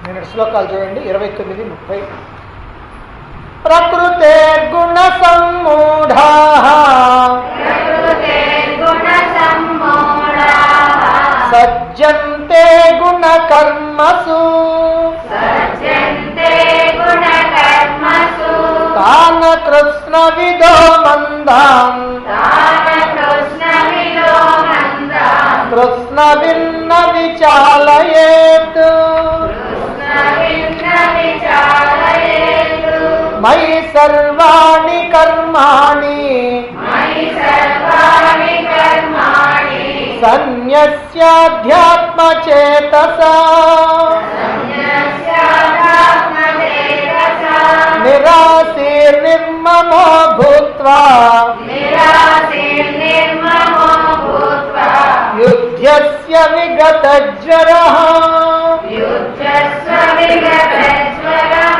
నేను శ్లోకాలు చూడండి ఇరవై తొమ్మిది ముప్పై ప్రకృతే గుణ సమ్మూఢా प्रकृतेर्गुणसम्मूढाः సజ్జంతే గుణ కర్మసు सज्जन्ते गुणकर्मसु తాన కృష్ణ విదో మందాం तान् कृष्णविदो मन्दान् కృష్ణ భిన్న విచాలయేత్ कृष्णविघ्नविचालयेतु మయి సర్వాణి కర్మాణి मयि सर्वाणि कर्माणि సన్యస్యాధ్యాత్మచేతసా संन्यस्यात्मदेवसा నిరాశీర్నిర్మమో భూత్వా निराशीर्निर्ममो भूत्वा యుధ్యస్య విగతజ్వరః युद्धस्व विगतज्वरः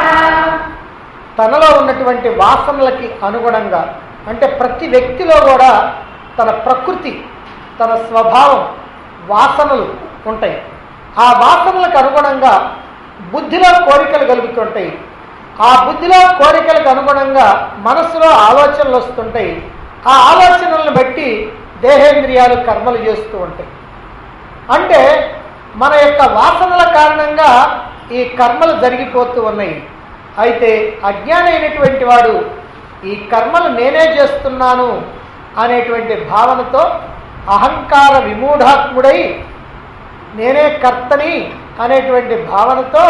తనలో ఉన్నటువంటి వాసనలకి అనుగుణంగా అంటే ప్రతి వ్యక్తిలో కూడా తన ప్రకృతి తన స్వభావం వాసనలు ఉంటాయి ఆ వాసనలకు అనుగుణంగా బుద్ధిలో కోరికలు కలుగుతుంటాయి ఆ బుద్ధిలో కోరికలకు అనుగుణంగా మనసులో ఆలోచనలు వస్తుంటాయి ఆ ఆలోచనలను బట్టి దేహేంద్రియాలు కర్మలు చేస్తూ ఉంటాయి అంటే మన యొక్క వాసనల కారణంగా ఈ కర్మలు జరిగిపోతూ ఉన్నాయి అయితే అజ్ఞాని అయినటువంటి వాడు ఈ కర్మలు నేనే చేస్తున్నాను అనేటువంటి భావనతో అహంకార విమూఢాత్ముడై నేనే కర్తని అనేటువంటి భావనతో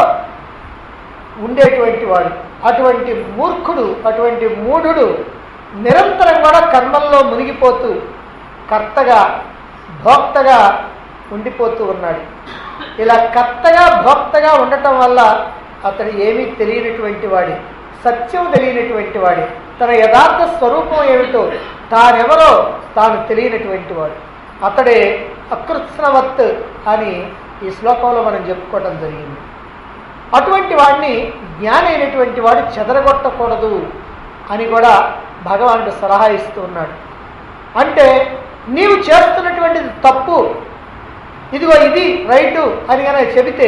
ఉండేటువంటి వాడు అటువంటి మూర్ఖుడు అటువంటి మూఢుడు నిరంతరం కూడా కర్మల్లో మునిగిపోతూ కర్తగా భోక్తగా ఉండిపోతూ ఉన్నాడు ఇలా కర్తగా భోక్తగా ఉండటం వల్ల అతడు ఏమీ తెలియనటువంటి వాడి సత్యం తెలియనటువంటి వాడి తన యథార్థ స్వరూపం ఏమిటో తానెవరో తాను తెలియనటువంటి వాడు అతడే అకృత్స్నవత్ అని ఈ శ్లోకంలో మనం చెప్పుకోవటం జరిగింది అటువంటి వాడిని జ్ఞాని అయినటువంటి వాడు చెదరగొట్టకూడదు అని కూడా భగవానుడు సలహా ఇస్తూ ఉన్నాడు అంటే నీవు చేస్తున్నటువంటిది తప్పు ఇదిగో ఇది రైటు అని కనుక చెబితే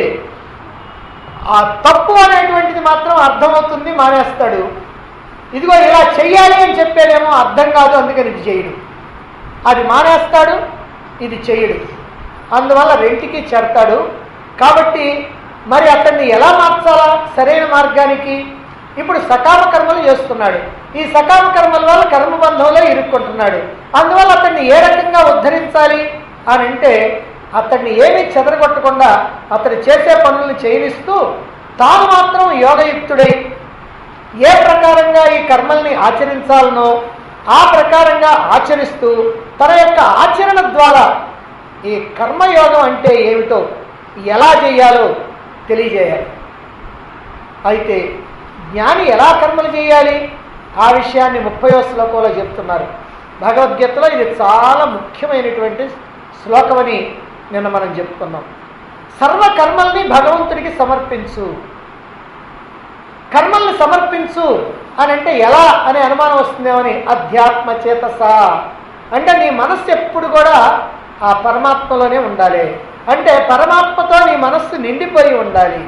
ఆ తప్పు అనేటువంటిది మాత్రం అర్థమవుతుంది మానేస్తాడు ఇదిగో ఇలా చెయ్యాలి అని చెప్పేదేమో అర్థం కాదు అందుకని ఇది చేయడు అది మానేస్తాడు ఇది చేయడు అందువల్ల రెంటికి చెడతాడు కాబట్టి మరి అతన్ని ఎలా మార్చాలా సరైన మార్గానికి ఇప్పుడు సకామ కర్మలు చేస్తున్నాడు ఈ సకామ కర్మల వల్ల కర్మబంధంలో ఇరుక్కుంటున్నాడు అందువల్ల అతన్ని ఏ రకంగా ఉద్ధరించాలి అని అంటే అతన్ని ఏమీ చెదరగొట్టకుండా అతడు చేసే పనులను చేయనిస్తూ తాను మాత్రం యోగయుక్తుడై ఏ ప్రకారంగా ఈ కర్మల్ని ఆచరించాలనో ఆ ప్రకారంగా ఆచరిస్తూ తన యొక్క ఆచరణ ద్వారా ఈ కర్మయోగం అంటే ఏమిటో ఎలా చేయాలో తెలియజేయాలి అయితే జ్ఞాని ఎలా కర్మలు చేయాలి ఆ విషయాన్ని ముప్పయో శ్లోకంలో చెప్తున్నారు భగవద్గీతలో ఇది చాలా ముఖ్యమైనటువంటి శ్లోకమని నిన్న మనం చెప్పుకున్నాం సర్వ కర్మల్ని భగవంతుడికి సమర్పించు కర్మల్ని సమర్పించు అని అంటే ఎలా అనే అనుమానం వస్తుందేమని అధ్యాత్మ చేతస అంటే నీ మనస్సు ఎప్పుడు కూడా ఆ పరమాత్మలోనే ఉండాలి అంటే పరమాత్మతో నీ మనస్సు నిండిపోయి ఉండాలి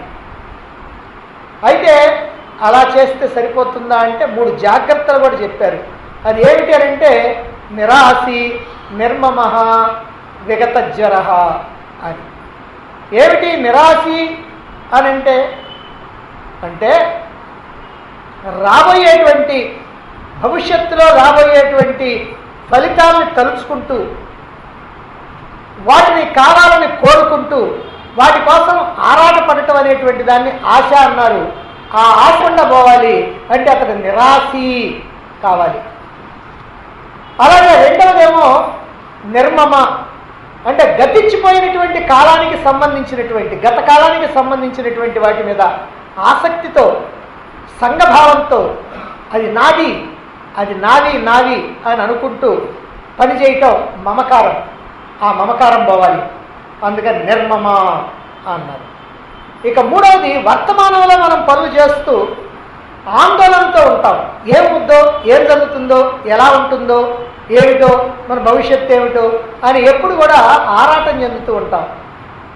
అయితే అలా చేస్తే సరిపోతుందా అంటే మూడు జాగ్రత్తలు కూడా చెప్పారు అది ఏమిటి అని అంటే నిరాశి నిర్మమ విగతజ్వర అని ఏమిటి నిరాశి అని అంటే అంటే రాబోయేటువంటి భవిష్యత్తులో రాబోయేటువంటి ఫలితాలను తలుచుకుంటూ వాటిని కావాలని కోరుకుంటూ వాటి కోసం ఆరాటపడటం అనేటువంటి దాన్ని ఆశ అన్నారు ఆ ఆశ ఉండబోవాలి అంటే అతడు నిరాశి కావాలి అలాగే రెండవదేమో నిర్మమ అంటే గతించిపోయినటువంటి కాలానికి సంబంధించినటువంటి గత కాలానికి సంబంధించినటువంటి వాటి మీద ఆసక్తితో సంఘభావంతో అది నాది అది నాది నాది అని అనుకుంటూ పనిచేయటం మమకారం ఆ మమకారం పోవాలి అందుకని నిర్మమ అన్నారు ఇక మూడవది వర్తమానంలో మనం పనులు చేస్తూ ఆందోళనతో ఉంటాం ఏముందో ఏం జరుగుతుందో ఎలా ఉంటుందో ఏమిటో మన భవిష్యత్తు ఏమిటో అని ఎప్పుడు కూడా ఆరాటం చెందుతూ ఉంటాం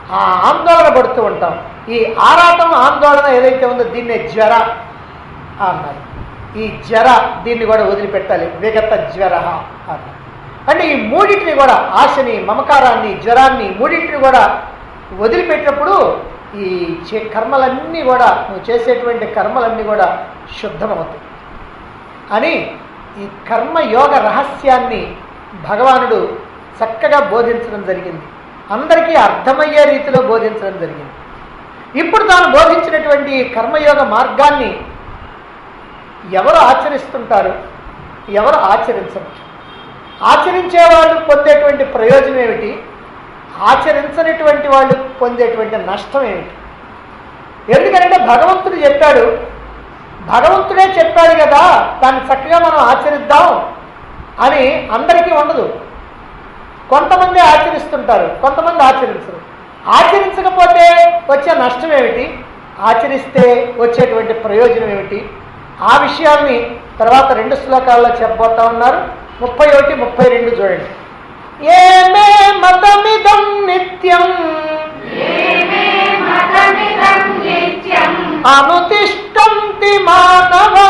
ఆ ఆందోళన పడుతూ ఉంటాం ఈ ఆరాటం ఆందోళన ఏదైతే ఉందో దీన్నే జ్వర అన్నారు ఈ జ్వర దీన్ని కూడా వదిలిపెట్టాలి విగత జ్వర అన్నారు అంటే ఈ మూడింటిని కూడా ఆశని మమకారాన్ని జ్వరాన్ని మూడింటిని కూడా వదిలిపెట్టినప్పుడు ఈ చే- కర్మలన్నీ కూడా నువ్వు చేసేటువంటి కర్మలన్నీ కూడా శుద్ధమవుతాయి అని ఈ కర్మయోగ రహస్యాన్ని భగవానుడు చక్కగా బోధించడం జరిగింది అందరికీ అర్థమయ్యే రీతిలో బోధించడం జరిగింది ఇప్పుడు తాను బోధించినటువంటి ఈ కర్మయోగ మార్గాన్ని ఎవరు ఆచరిస్తుంటారు ఎవరు ఆచరించరు ఆచరించే వాళ్ళు పొందేటువంటి ప్రయోజనం ఏమిటి ఆచరించనటువంటి వాళ్ళు పొందేటువంటి నష్టం ఏమిటి ఎందుకంటే భగవంతుడు చెప్పాడు భగవంతుడే చెప్పాడు కదా దాన్ని చక్కగా మనం ఆచరిద్దాం అని అందరికీ ఉండదు కొంతమంది ఆచరిస్తుంటారు కొంతమంది ఆచరించరు ఆచరించకపోతే వచ్చే నష్టం ఏమిటి ఆచరిస్తే వచ్చేటువంటి ప్రయోజనం ఏమిటి ఆ విషయాల్ని తర్వాత రెండు శ్లోకాల్లో చెప్పబోతా ఉన్నారు ముప్పై ఒకటి ముప్పై రెండు చూడండి ఏమే మతమిదం నిత్యం ఏమే మతమిదం నిత్యం అనుతిష్టంతి మానవా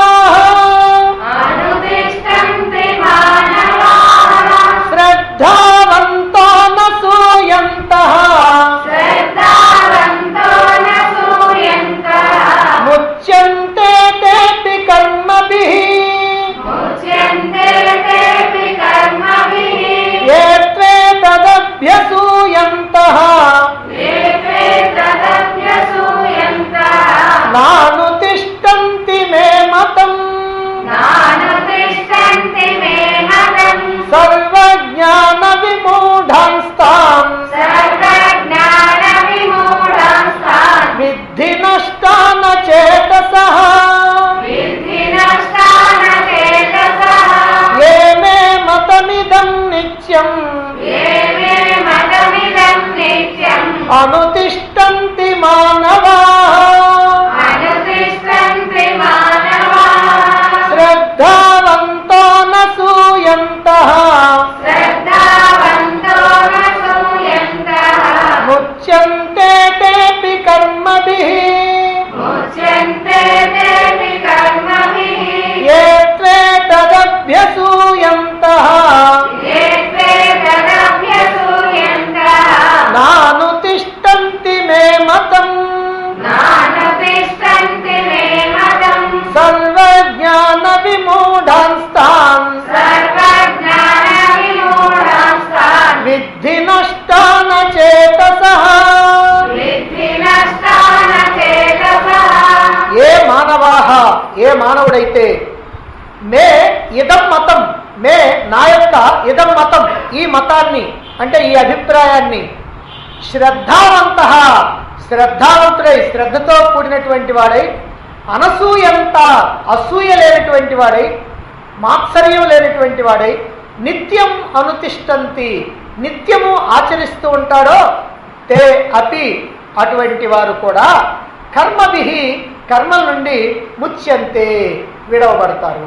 అనుతిష్టంతి మానవాః శ్రద్ధావంతో నూయంత శ్రద్ధావంతో న సూయంతః ముచ్యంతే తేపి కర్మభి ముచ్యంతే తేపి కర్మభిః ఏ త్వే తదభ్యసూయంత ఏ త్వే తదభ్యసూయంతః నానుతిష్టంతి మే మతం నానుతిష్టంతి మే మతం సర్వజ్ఞాన విమూఢంస్తాం సర్వజ్ఞాన విమూఢంస్తాన్ విద్ధి నష్టాన చేతస విద్ధి నష్టాన చేతసః ఏ మే మతమిదం నిత్యం ఏమే మతమిదం నిత్యం అనుతిష్టంతి మానవా అనుతిష్టంతి మానవాః శ్రద్ధావంతో నూయంత శ్రద్ధావంతో న సూయంతః ముచ్యంతే తేపి కర్మభి ముచ్యంతే తేపి కర్మభిః ఏ త్వే తదభ్యసూయంత ఏ త్వే తదభ్యసూయంతః నానుతిష్టంతి మే మతం నానుతిష్టంతి మే మతం సర్వజ్ఞాన విమూఢంస్తాన్ సర్వజ్ఞాన విమూఢంస్తాన్ విద్ధి నష్టాన చేతస విద్ధి నష్టాన చేతసః ఏ మానవాహ ఏ మానవుడైతే మే ఇదం మతం మే నా యొక్క ఇదం మతం ఈ మతాన్ని అంటే ఈ అభిప్రాయాన్ని శ్రద్ధావంత శ్రద్ధావంతుడై శ్రద్ధతో కూడినటువంటి వాడై అనసూయంత అసూయ లేనటువంటి వాడై మాత్సర్యం లేనటువంటి వాడై నిత్యం అనుతిష్టంతి నిత్యము ఆచరిస్తూ ఉంటాడో తే అపి అటువంటి వారు కూడా కర్మభి కర్మల నుండి ముచ్యంతే విడవబడతారు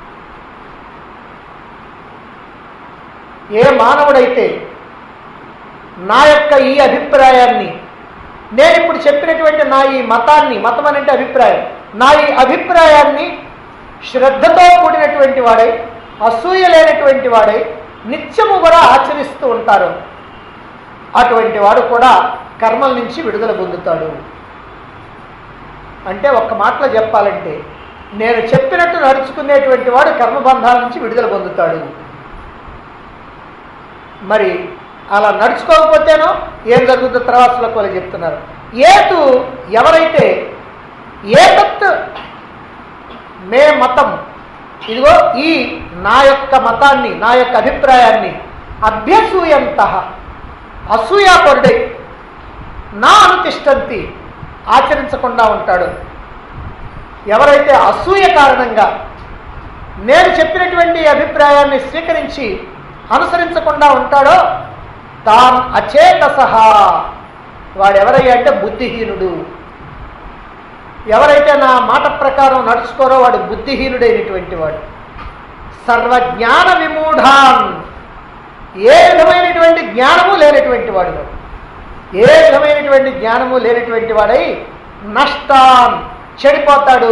ఏ మానవుడైతే నా యొక్క ఈ అభిప్రాయాన్ని నేను ఇప్పుడు చెప్పినటువంటి నా ఈ మతాన్ని మతం అంటే అభిప్రాయం నా ఈ అభిప్రాయాన్ని శ్రద్ధతో కూడినటువంటి వాడై అసూయ లేనటువంటి వాడై నిత్యము కూడా ఆచరిస్తూ ఉంటారు అటువంటి వాడు కూడా కర్మల నుంచి విడుదల పొందుతాడు అంటే ఒక్క మాటలో చెప్పాలంటే నేను చెప్పినట్టు నడుచుకునేటువంటి వాడు కర్మబంధాల నుంచి విడుదల పొందుతాడు మరి అలా నడుచుకోకపోతేనో ఏం జరుగుతుందో తర్వాత శ్లోకాలు చెప్తున్నారు ఏతు ఎవరైతే ఏతత్ మే మతం ఇదిగో ఈ నా యొక్క మతాన్ని నా యొక్క అభిప్రాయాన్ని అభ్యసూయంత అసూయాపరుడై నా అనుతిష్టంతి ఆచరించకుండా ఉంటాడు ఎవరైతే అసూయ కారణంగా నేను చెప్పినటువంటి అభిప్రాయాన్ని స్వీకరించి అనుసరించకుండా ఉంటాడో తాన్ అచేతసహ వాడెవరయ్యా అంటే బుద్ధిహీనుడు ఎవరైతే నా మాట ప్రకారం నడుచుకోరో వాడు బుద్ధిహీనుడైనటువంటి వాడు సర్వజ్ఞాన విమూఢాన్ ఏ విధమైనటువంటి జ్ఞానము లేనటువంటి వాడు వాడు ఏ విధమైనటువంటి జ్ఞానము లేనటువంటి వాడై నష్టాన్ చెడిపోతాడు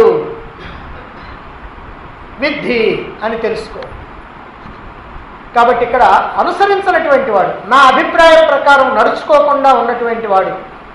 విద్ధి అని తెలుసుకో కాబట్టి ఇక్కడ అనుసరించినటువంటి వాడు నా అభిప్రాయం ప్రకారం నడుచుకోకుండా ఉన్నటువంటి వాడు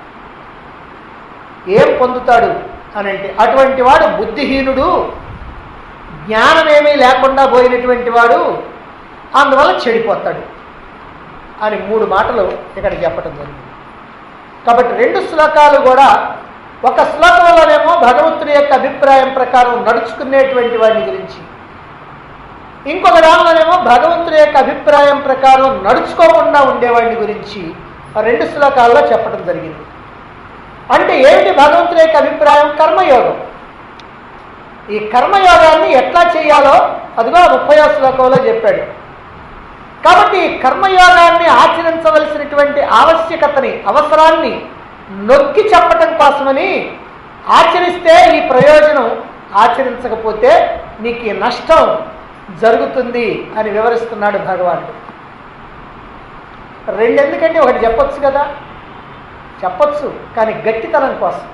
ఏం పొందుతాడు అని అంటే అటువంటి వాడు బుద్ధిహీనుడు జ్ఞానమేమీ లేకుండా పోయినటువంటి వాడు అందువల్ల చెడిపోతాడు అని మూడు మాటలు ఇక్కడ చెప్పడం జరిగింది కాబట్టి రెండు శ్లోకాలు కూడా ఒక శ్లోకంలోనేమో భగవంతుని యొక్క అభిప్రాయం ప్రకారం నడుచుకునేటువంటి వాడిని గురించి ఇంకొక దానిలోనేమో భగవంతుని యొక్క అభిప్రాయం ప్రకారం నడుచుకోకుండా ఉండేవాడిని గురించి ఆ రెండు శ్లోకాల్లో చెప్పడం జరిగింది అంటే ఏమిటి భగవంతుని యొక్క అభిప్రాయం కర్మయోగం ఈ కర్మయోగాన్ని ఎట్లా చేయాలో అదిగో ముప్పయో శ్లోకంలో చెప్పాడు కాబట్టి ఈ కర్మయోగాన్ని ఆచరించవలసినటువంటి ఆవశ్యకతని అవసరాన్ని నొక్కి చెప్పటం కోసమని ఆచరిస్తే ఈ ప్రయోజనం ఆచరించకపోతే నీకు ఈ నష్టం జరుగుతుంది అని వివరిస్తున్నాడు భగవానుడు రెండెందుకంటే ఒకటి చెప్పొచ్చు కదా చెప్పొచ్చు కానీ గట్టితనం కోసం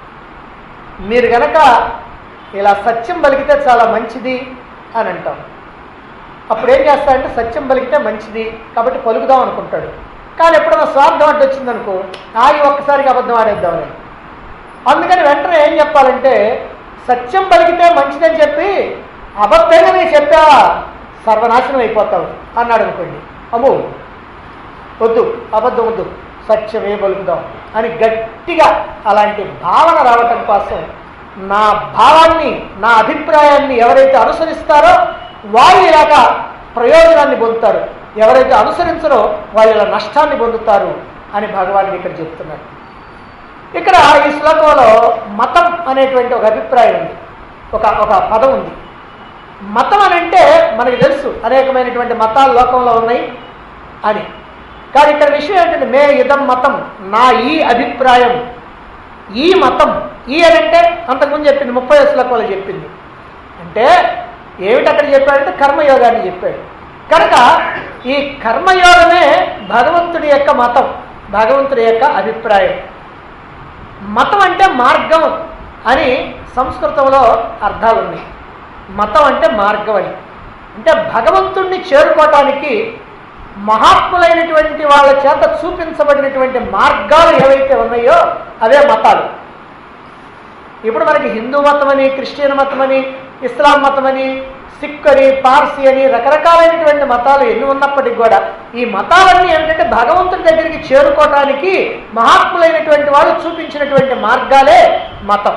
మీరు గనక ఇలా సత్యం పలికితే చాలా మంచిది అని అంటాం అప్పుడు ఏం చేస్తాడంటే సత్యం పలికితే మంచిది కాబట్టి పలుకుదాం అనుకుంటాడు కానీ ఎప్పుడైనా స్వార్థం అడ్డు వచ్చిందనుకో ఆగి ఒక్కసారికి అబద్ధం ఆడేద్దామని అందుకని వెంటనే ఏం చెప్పాలంటే సత్యం పలికితే మంచిదని చెప్పి అబద్ధంగా నేను చెప్పావా సర్వనాశనం అయిపోతావు అన్నాడు అనుకోండి అమ్ము వద్దు అబద్ధం వద్దు సత్యమే పలుకుదాం అని గట్టిగా అలాంటి భావన రావటం కోసం నా భావాన్ని నా అభిప్రాయాన్ని ఎవరైతే అనుసరిస్తారో వాళ్ళు ఇలాగా ప్రయోజనాన్ని పొందుతారు ఎవరైతే అనుసరించరో వాళ్ళు ఇలా నష్టాన్ని పొందుతారు అని భగవానుడు ఇక్కడ చెప్తున్నాడు ఇక్కడ ఈ శ్లోకంలో మతం అనేటువంటి ఒక అభిప్రాయం ఉంది ఒక ఒక పదం ఉంది మతం అని అంటే మనకి తెలుసు అనేకమైనటువంటి మతాలు లోకంలో ఉన్నాయి అని కానీ ఇక్కడ విషయం ఏంటంటే మే ఇదం మతం నా ఈ అభిప్రాయం ఈ మతం ఈ అని అంటే అంతకుముందు చెప్పింది ముప్పై శ్లోకంలో చెప్పింది అంటే ఏమిటి అక్కడ చెప్పాడంటే కర్మయోగాన్ని చెప్పాడు కనుక ఈ కర్మయోగమే భగవంతుడి యొక్క మతం భగవంతుడి యొక్క అభిప్రాయం మతం అంటే మార్గం అని సంస్కృతంలో అర్థాలు ఉన్నాయి మతం అంటే మార్గం అని అంటే భగవంతుణ్ణి చేరుకోవటానికి మహాత్ములైనటువంటి వాళ్ళ చేత చూపించబడినటువంటి మార్గాలు ఏవైతే ఉన్నాయో అవే మతాలు ఇప్పుడు మనకి హిందూ మతం అని క్రిస్టియన్ మతం అని ఇస్లాం మతం అని సిక్ అని పార్సీ అని రకరకాలైనటువంటి మతాలు ఎన్ని ఉన్నప్పటికీ కూడా ఈ మతాలన్నీ ఏమిటంటే భగవంతుడి దగ్గరికి చేరుకోవటానికి మహాత్ములైనటువంటి వాళ్ళు చూపించినటువంటి మార్గాలే మతం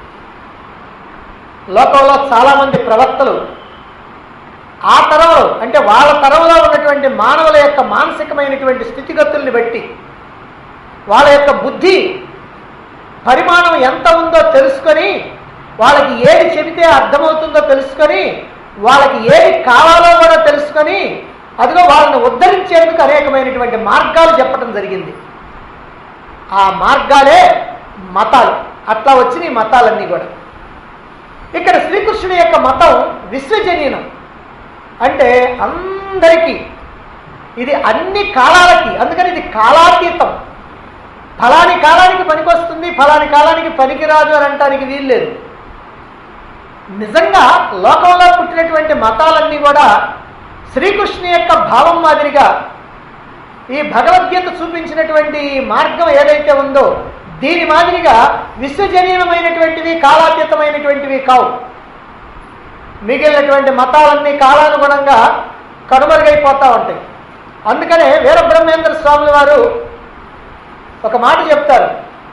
లోకంలో చాలామంది ప్రవక్తలు ఆ తరంలో అంటే వాళ్ళ తరంలో ఉన్నటువంటి మానవుల యొక్క మానసికమైనటువంటి స్థితిగతుల్ని బట్టి వాళ్ళ యొక్క బుద్ధి పరిమాణం ఎంత ఉందో తెలుసుకొని వాళ్ళకి ఏది చెబితే అర్థమవుతుందో తెలుసుకొని వాళ్ళకి ఏది కావాలో కూడా తెలుసుకొని అదిగో వాళ్ళని ఉద్ధరించేందుకు అనేకమైనటువంటి మార్గాలు చెప్పడం జరిగింది ఆ మార్గాలే మతాలు అట్లా వచ్చిన ఈ మతాలన్నీ కూడా ఇక్కడ శ్రీకృష్ణుడి యొక్క మతం విశ్వజనీనం అంటే అందరికీ ఇది అన్ని కాలాలకి అందుకని ఇది కాలాతీతం ఫలాని కాలానికి పనికొస్తుంది ఫలాని కాలానికి పనికిరాదు అని అంటానికి వీల్లేదు నిజంగా లోకంలో పుట్టినటువంటి మతాలన్నీ కూడా శ్రీకృష్ణు యొక్క భావం మాదిరిగా ఈ భగవద్గీత చూపించినటువంటి ఈ మార్గం ఏదైతే ఉందో దీని మాదిరిగా విశ్వజనీయమైనటువంటివి కాలాతీతమైనటువంటివి కావు మిగిలినటువంటి మతాలన్నీ కాలానుగుణంగా కనుమరుగైపోతూ ఉంటాయి అందుకనే వీరబ్రహ్మేంద్ర స్వాముల వారు ఒక మాట చెప్తారు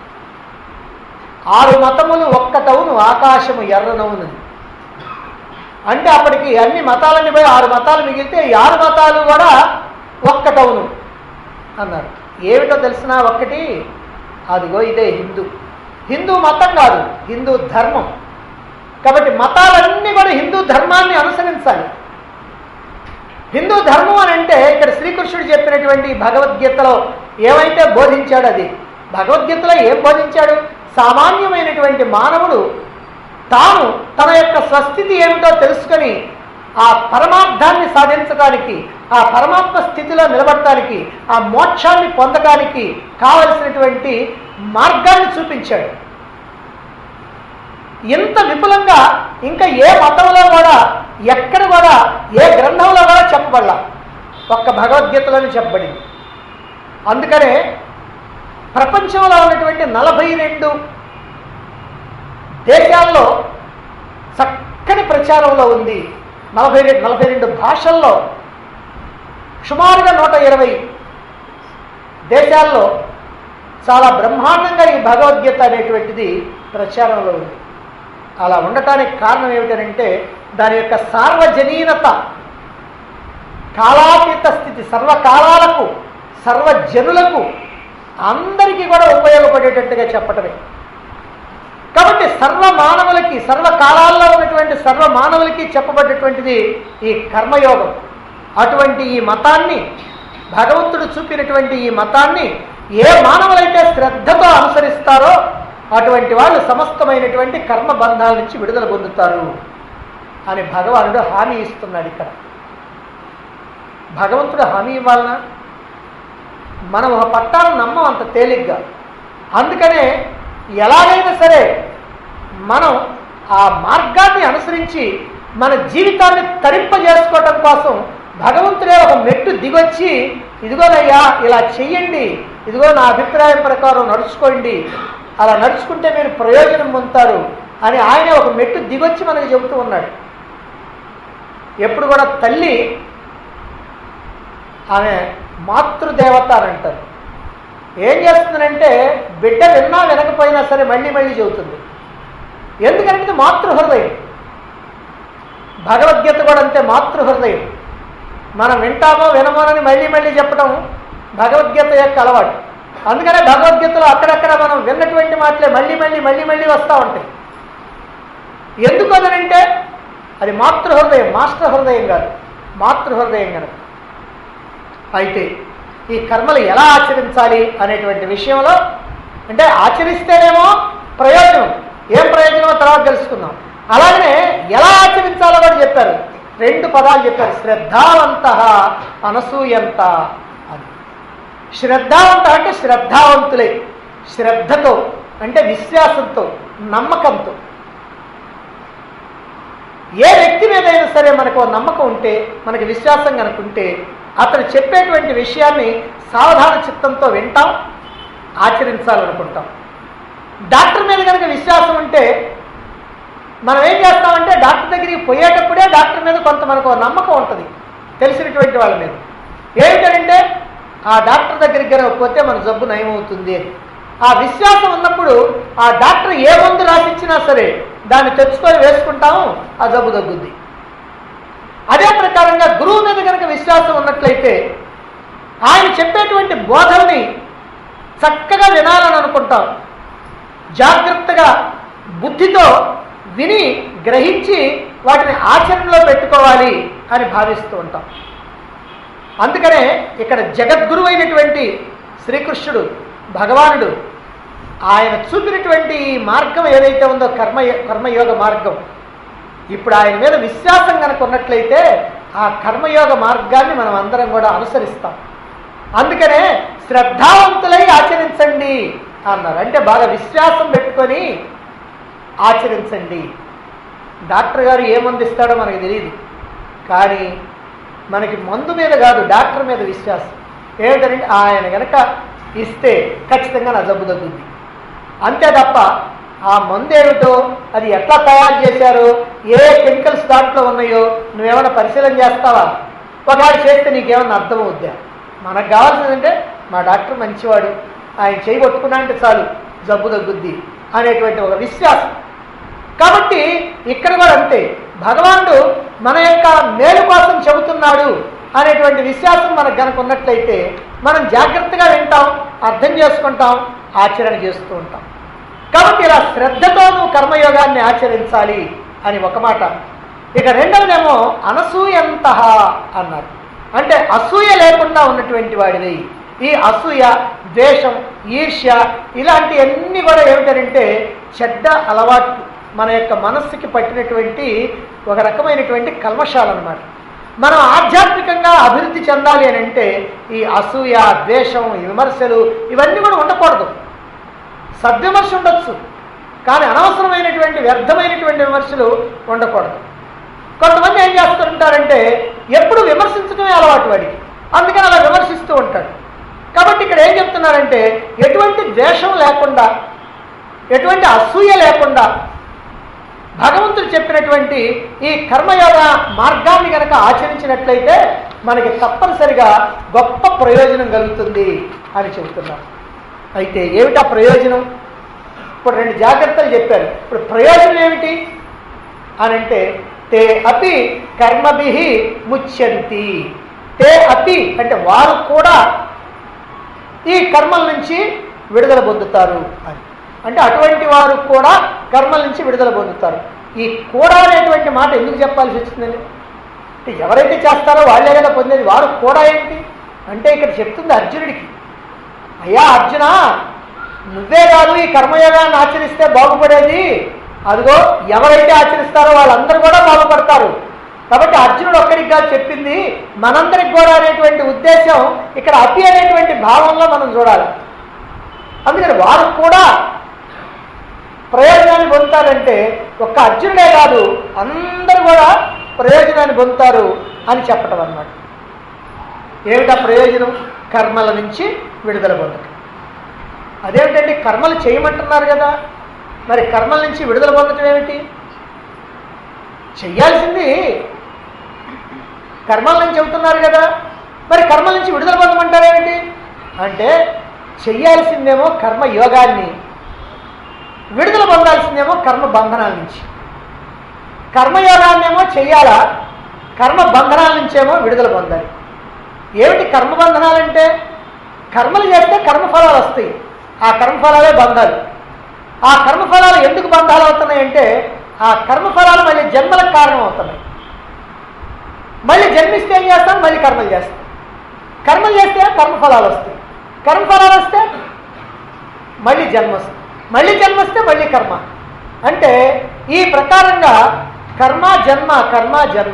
ఆరు మతములు ఒక్కటవును ఆకాశము ఎర్రనవును అంటే అప్పటికి అన్ని మతాలన్నీ పోయి ఆరు మతాలు మిగిలితే ఈ ఆరు మతాలు కూడా ఒక్కటవును అన్నారు ఏమిటో తెలిసిన ఒక్కటి అదిగో ఇదే హిందూ హిందూ మతం కాదు హిందూ ధర్మం కాబట్టి మతాలన్నీ కూడా హిందూ ధర్మాన్ని అనుసరించాలి హిందూ ధర్మం అని అంటే ఇక్కడ శ్రీకృష్ణుడు చెప్పినటువంటి భగవద్గీతలో ఏమైతే బోధించాడు అది భగవద్గీతలో ఏం బోధించాడు సామాన్యమైనటువంటి మానవుడు తాను తన యొక్క స్వస్థితి ఏమిటో తెలుసుకొని ఆ పరమార్థాన్ని సాధించడానికి ఆ పరమాత్మ స్థితిలో నిలబడటానికి ఆ మోక్షాన్ని పొందడానికి కావలసినటువంటి మార్గాన్ని చూపించాడు ఇంత విపులంగా ఇంకా ఏ మతంలో కూడా ఎక్కడ కూడా ఏ గ్రంథంలో కూడా చెప్పబడలా ఒక్క భగవద్గీతలోనే చెప్పబడింది అందుకనే ప్రపంచంలో ఉన్నటువంటి నలభై రెండు దేశాల్లో చక్కని ప్రచారంలో ఉంది నలభై రెండు నలభై రెండు భాషల్లో సుమారుగా నూట ఇరవై దేశాల్లో చాలా బ్రహ్మాండంగా ఈ భగవద్గీత అనేటువంటిది ప్రచారంలో ఉంది అలా ఉండటానికి కారణం ఏమిటంటే దాని యొక్క సార్వజనీనత కాలాతీత స్థితి సర్వకాలాలకు సర్వజనులకు అందరికీ కూడా ఉపయోగపడేటట్టుగా చెప్పటమే కాబట్టి సర్వ మానవులకి సర్వ కాలాల్లో ఉన్నటువంటి సర్వ మానవులకి చెప్పబడ్డటువంటిది ఈ కర్మయోగం అటువంటి ఈ మతాన్ని భగవంతుడు చూపినటువంటి ఈ మతాన్ని ఏ మానవులైతే శ్రద్ధతో అనుసరిస్తారో అటువంటి వాళ్ళు సమస్తమైనటువంటి కర్మ బంధాల నుంచి విడుదల పొందుతారు అని భగవానుడు హామీ ఇస్తున్నాడు ఇక్కడ భగవంతుడు హామీ ఇవ్వాలనా మనం ఒక పట్టాలను నమ్మం అంత తేలిగ్గా అందుకనే ఎలాగైనా సరే మనం ఆ మార్గాన్ని అనుసరించి మన జీవితాన్ని తరింపజేసుకోవటం కోసం భగవంతుడే ఒక మెట్టు దిగొచ్చి ఇదిగోనయ్యా ఇలా చెయ్యండి ఇదిగో నా అభిప్రాయం ప్రకారం నడుచుకోండి అలా నడుచుకుంటే మీరు ప్రయోజనం పొందుతారు అని ఆయన ఒక మెట్టు దిగొచ్చి మనకు చెబుతూ ఉన్నాడు ఎప్పుడు కూడా తల్లి ఆమె మాతృదేవత అని అంటారు ఏం చేస్తుందంటే బిడ్డ విన్నా వినకపోయినా సరే మళ్ళీ మళ్ళీ చెబుతుంది ఎందుకంటే ఇది మాతృహృదయం భగవద్గీత కూడా అంతే మాతృహృదయం మనం వింటామో వినమోనని మళ్ళీ మళ్ళీ చెప్పడం భగవద్గీత యొక్క అలవాటు అందుకనే భగవద్గీతలో అక్కడక్కడ మనం విన్నటువంటి మాటలే మళ్ళీ మళ్ళీ మళ్ళీ మళ్ళీ వస్తూ ఉంటాయి ఎందుకు అదనంటే అది మాతృహృదయం మాస్టర్ హృదయం కాదు మాతృహృదయం కనుక అయితే ఈ కర్మలు ఎలా ఆచరించాలి అనేటువంటి విషయంలో అంటే ఆచరిస్తేనేమో ప్రయోజనం ఏం ప్రయోజనమో తర్వాత తెలుసుకుందాం అలాగనే ఎలా ఆచరించాలో కూడా చెప్పారు రెండు పదాలు చెప్పారు శ్రద్ధావంత అనసూయంత అని శ్రద్ధావంత అంటే శ్రద్ధావంతులే శ్రద్ధతో అంటే విశ్వాసంతో నమ్మకంతో ఏ వ్యక్తి మీదైనా సరే మనకు ఓ నమ్మకం ఉంటే మనకి విశ్వాసం కనుకుంటే అతను చెప్పేటువంటి విషయాన్ని సావధాన చిత్తంతో వింటాం ఆచరించాలనుకుంటాం డాక్టర్ మీద కనుక విశ్వాసం ఉంటే మనం ఏం చేస్తామంటే డాక్టర్ దగ్గరికి పోయేటప్పుడే డాక్టర్ మీద కొంత మనకు ఓ నమ్మకం ఉంటుంది తెలిసినటువంటి వాళ్ళ మీద ఏమిటంటే ఆ డాక్టర్ దగ్గరికి కనుక పోతే మన జబ్బు నయమవుతుంది అని ఆ విశ్వాసం ఉన్నప్పుడు ఆ డాక్టర్ ఏ మందు రాసిచ్చినా సరే దాన్ని తెచ్చుకొని వేసుకుంటాము ఆ జబ్బు తగ్గుద్ది అదే ప్రకారంగా గురువు మీద కనుక విశ్వాసం ఉన్నట్లయితే ఆయన చెప్పేటువంటి బోధల్ని చక్కగా వినాలని అనుకుంటాం జాగ్రత్తగా బుద్ధితో విని గ్రహించి వాటిని ఆచరణలో పెట్టుకోవాలి అని భావిస్తూ ఉంటాం అందుకనే ఇక్కడ జగద్గురు అయినటువంటి శ్రీకృష్ణుడు భగవానుడు ఆయన చూపినటువంటి ఈ మార్గం ఏదైతే ఉందో కర్మ కర్మయోగ మార్గం ఇప్పుడు ఆయన మీద విశ్వాసం కనుక ఉన్నట్లయితే ఆ కర్మయోగ మార్గాన్ని మనం అందరం కూడా అనుసరిస్తాం అందుకనే శ్రద్ధావంతులై ఆచరించండి అన్నారు అంటే బాగా విశ్వాసం పెట్టుకొని ఆచరించండి డాక్టర్ గారు ఏ మందు ఇస్తాడో మనకు తెలియదు కానీ మనకి మందు మీద కాదు డాక్టర్ మీద విశ్వాసం ఏమిటంటే ఆయన కనుక ఇస్తే ఖచ్చితంగా నా జబ్బు తగ్గుద్ది అంతే తప్ప ఆ మందు ఏమిటో అది ఎట్లా తయారు చేశారు ఏ కెమికల్స్ దాంట్లో ఉన్నాయో నువ్వేమైనా పరిశీలన చేస్తావా ఒకవేళ చేస్తే నీకేమన్నా అర్థమవుద్దా మనకు కావాల్సిందంటే మా డాక్టర్ మంచివాడు ఆయన చేయి కొట్టుకున్నా అంటే చాలు జబ్బు తగ్గుద్ది అనేటువంటి ఒక విశ్వాసం కాబట్టి ఇక్కడ కూడా అంతే భగవానుడు మన యొక్క మేలు కోసం చెబుతున్నాడు అనేటువంటి విశ్వాసం మనకు కనుక ఉన్నట్లయితే మనం జాగ్రత్తగా వింటాం అర్థం చేసుకుంటాం ఆచరణ చేస్తూ ఉంటాం కాబట్టి ఇలా శ్రద్ధతో నువ్వు కర్మయోగాన్ని ఆచరించాలి అని ఒక మాట ఇక రెండవదేమో అనసూయంత అన్నారు అంటే అసూయ లేకుండా ఉన్నటువంటి వాడివి ఈ అసూయ ద్వేషం ఈర్ష్య ఇలాంటివన్నీ కూడా ఏమిటంటే చెడ్డ అలవాట్లు మన యొక్క మనస్సుకి పట్టినటువంటి ఒక రకమైనటువంటి కల్మషాలు అన్నమాట మనం ఆధ్యాత్మికంగా అభివృద్ధి చెందాలి అని అంటే ఈ అసూయ ద్వేషం ఈ విమర్శలు ఇవన్నీ కూడా ఉండకూడదు సద్విమర్శ ఉండొచ్చు కానీ అనవసరమైనటువంటి వ్యర్థమైనటువంటి విమర్శలు ఉండకూడదు కొంతమంది ఏం చేస్తుంటారంటే ఎప్పుడు విమర్శించడమే అలవాటు వాడికి అందుకని అలా విమర్శిస్తూ ఉంటాడు కాబట్టి ఇక్కడ ఏం చెప్తున్నారంటే ఎటువంటి ద్వేషం లేకుండా ఎటువంటి అసూయ లేకుండా భగవంతుడు చెప్పినటువంటి ఈ కర్మయోగ మార్గాన్ని కనుక ఆచరించినట్లయితే మనకి తప్పనిసరిగా గొప్ప ప్రయోజనం కలుగుతుంది అని చెబుతున్నారు అయితే ఏమిటా ప్రయోజనం ఇప్పుడు రెండు జాగ్రత్తలు చెప్పారు ఇప్పుడు ప్రయోజనం ఏమిటి అని అంటే తే అపి కర్మభి ముచ్యంతి తే అపి అంటే వారు కూడా ఈ కర్మల నుంచి విడుదల పొందుతారు అని అంటే అటువంటి వారు కూడా కర్మల నుంచి విడుదల పొందుతారు ఈ కూడా అనేటువంటి మాట ఎందుకు చెప్పాల్సి వచ్చిందండి అంటే ఎవరైతే చేస్తారో వాళ్ళే కదా పొందేది వారు కూడా ఏంటి అంటే ఇక్కడ చెప్తుంది అర్జునుడికి అయ్యా అర్జున నువ్వే కాదు ఈ కర్మయోగాన్ని ఆచరిస్తే బాగుపడేది అదిగో ఎవరైతే ఆచరిస్తారో వాళ్ళందరూ కూడా బాగుపడతారు కాబట్టి అర్జునుడు ఒక్కడికి కాదు చెప్పింది మనందరికి కూడా అనేటువంటి ఉద్దేశం ఇక్కడ అపి అనేటువంటి భావంలో మనం చూడాలి అందుకని వారు కూడా ప్రయోజనాన్ని పొందుతారంటే ఒక్క అర్జునుడే కాదు అందరూ కూడా ప్రయోజనాన్ని పొందుతారు అని చెప్పటం అన్నమాట ఏమిటా ప్రయోజనం కర్మల నుంచి విడుదల పొందటం అదేమిటండి కర్మలు చేయమంటున్నారు కదా మరి కర్మల నుంచి విడుదల పొందటం ఏమిటి చెయ్యాల్సింది కర్మల నుంచి చెబుతున్నారు కదా మరి కర్మల నుంచి విడుదల పొందమంటారేమిటి అంటే చెయ్యాల్సిందేమో కర్మ యోగాన్ని విడుదల పొందాల్సిందేమో కర్మ బంధనాల నుంచి కర్మయోగాన్నేమో చెయ్యాలా కర్మ బంధనాల నుంచేమో విడుదల పొందాలి ఏమిటి కర్మ బంధనాలంటే కర్మలు చేస్తే కర్మఫలాలు వస్తాయి ఆ కర్మఫలాలే బంధాలు ఆ కర్మఫలాలు ఎందుకు బంధాలు అవుతున్నాయంటే ఆ కర్మఫలాలు మళ్ళీ జన్మలకు కారణం అవుతున్నాయి మళ్ళీ జన్మిస్తే ఏం చేస్తాం మళ్ళీ కర్మలు చేస్తాం కర్మలు చేస్తే కర్మఫలాలు వస్తాయి కర్మఫలాలు వస్తే మళ్ళీ జన్మ వస్తుంది మళ్ళీ జన్మ వస్తే మళ్ళీ కర్మ అంటే ఈ ప్రకారంగా కర్మ జన్మ కర్మ జన్మ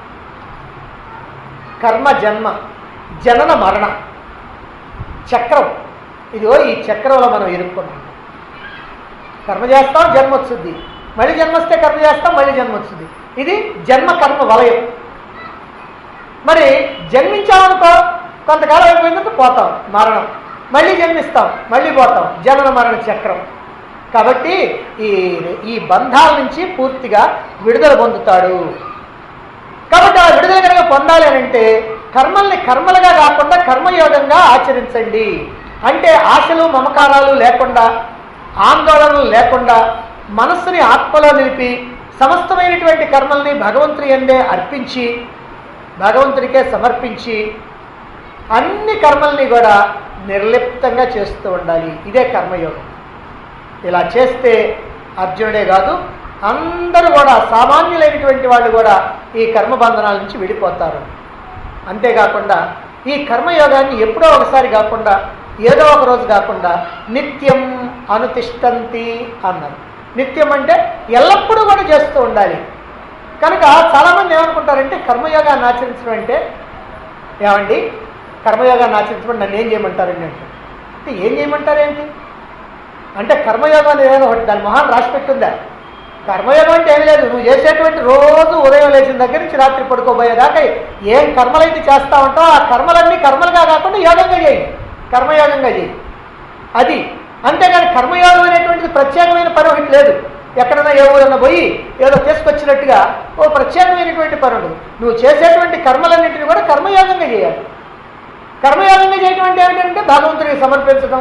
కర్మ జన్మ జనన మరణ చక్రం ఇదిగో ఈ చక్రంలో మనం ఇరుక్కున్నాం కర్మ చేస్తాం జన్మ వస్తుంది మళ్ళీ జన్మ వస్తే కర్మ చేస్తాం మళ్ళీ జన్మ వస్తుంది ఇది జన్మ కర్మ వలయం మరి జన్మించామనుకో కొంతకాలం అయిపోయిందంటే పోతాం మరణం మళ్ళీ జన్మిస్తాం మళ్ళీ పోతాం జనన మరణ చక్రం కాబట్టి ఈ ఈ బంధాల నుంచి పూర్తిగా విడుదల పొందుతాడు కాబట్టి ఆ విడుదల కనుక పొందాలి అని అంటే కర్మల్ని కర్మలుగా కాకుండా కర్మయోగంగా ఆచరించండి అంటే ఆశలు మమకారాలు లేకుండా ఆందోళనలు లేకుండా మనస్సుని ఆత్మలో నిలిపి సమస్తమైనటువంటి కర్మల్ని భగవంతుని ఎందే అర్పించి భగవంతుడికే సమర్పించి అన్ని కర్మల్ని కూడా నిర్లిప్తంగా చేస్తూ ఉండాలి ఇదే కర్మయోగం ఇలా చేస్తే అర్జునుడే కాదు అందరూ కూడా సామాన్యులైనటువంటి వాళ్ళు కూడా ఈ కర్మబంధనాల నుంచి విడిపోతారు అంతేకాకుండా ఈ కర్మయోగాన్ని ఎప్పుడో ఒకసారి కాకుండా ఏదో ఒక రోజు కాకుండా నిత్యం అనుతిష్టంతి అన్నారు నిత్యం అంటే ఎల్లప్పుడూ కూడా చేస్తూ ఉండాలి కనుక చాలామంది ఏమనుకుంటారంటే కర్మయోగాన్ని ఆచరించడం అంటే ఏమండి కర్మయోగాన్ని ఆచరించడం నన్ను ఏం చేయమంటారండి అంటే అంటే ఏం చేయమంటారేంటి అంటే కర్మయోగం అనేది ఏదైనా ఒకటి దాని మొహాన్ని రాసి పెట్టుందా కర్మయోగం అంటే ఏం లేదు నువ్వు చేసేటువంటి రోజు ఉదయం లేచిన దగ్గర నుంచి రాత్రి పడుకోబోయేదాకా ఏం కర్మలైతే చేస్తా ఉంటావు ఆ కర్మలన్నీ కర్మలుగా కాకుండా యోగంగా చేయి కర్మయోగంగా చేయి అది అంతేగాని కర్మయోగం అనేటువంటిది ప్రత్యేకమైన పని ఒకటి లేదు ఎక్కడైనా ఏ ఊరన్నా పోయి ఏదో తీసుకొచ్చినట్టుగా ఓ ప్రత్యేకమైనటువంటి పని ఉండదు నువ్వు చేసేటువంటి కర్మలన్నింటినీ కూడా కర్మయోగంగా చేయాలి కర్మయోగంగా చేయటం అంటే ఏమిటంటే భగవంతుడికి సమర్పించడం